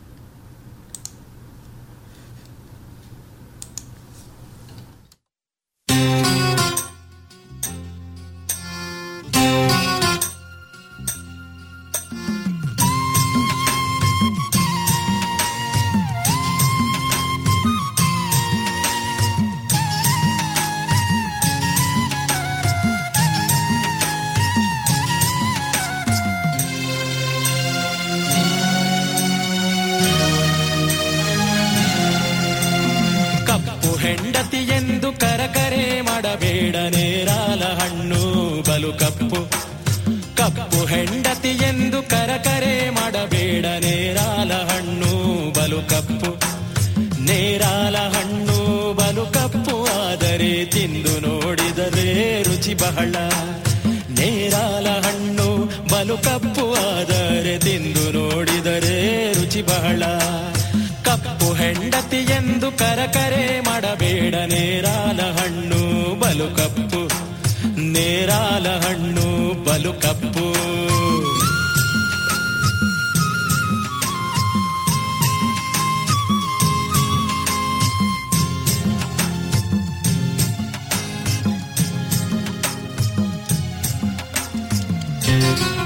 ಕಪ್ಪು ಹೆಂಡತಿ ಎಂದು ಕರಕರೆ ಮಾಡಬೇಡ ನೇರಾಲ ಹಣ್ಣು ಬಲು ಕಪ್ಪು ಕಪ್ಪು ಹೆಂಡತಿ ಎಂದು ಕರಕರೆ ಮಾಡಬೇಡ ನೇರಾಲ ಹಣ್ಣು ಬಲು ಕಪ್ಪು ನೇರಾಲ ಹಣ್ಣು ಬಲು ಕಪ್ಪು ಆದರೆ ತಿಂದು ನೋಡಿದರೆ ರುಚಿ ಬಹಳ ನೇರಾಲ ಹಣ್ಣು ಬಲು ಕಪ್ಪು ಆದರೆ ತಿಂದು ನೋಡಿದರೆ ರುಚಿ ಬಹಳ ಕಪ್ಪು ಹೆಂಡತಿ ಎಂದು ಕರಕರೆ ಮಾಡಬೇಡ ನೇರಾಲ ಹಣ್ಣು ಬಲು ಕಪ್ಪು ನೇರಾಲ ಹಣ್ಣು ಬಲು ಕಪ್ಪು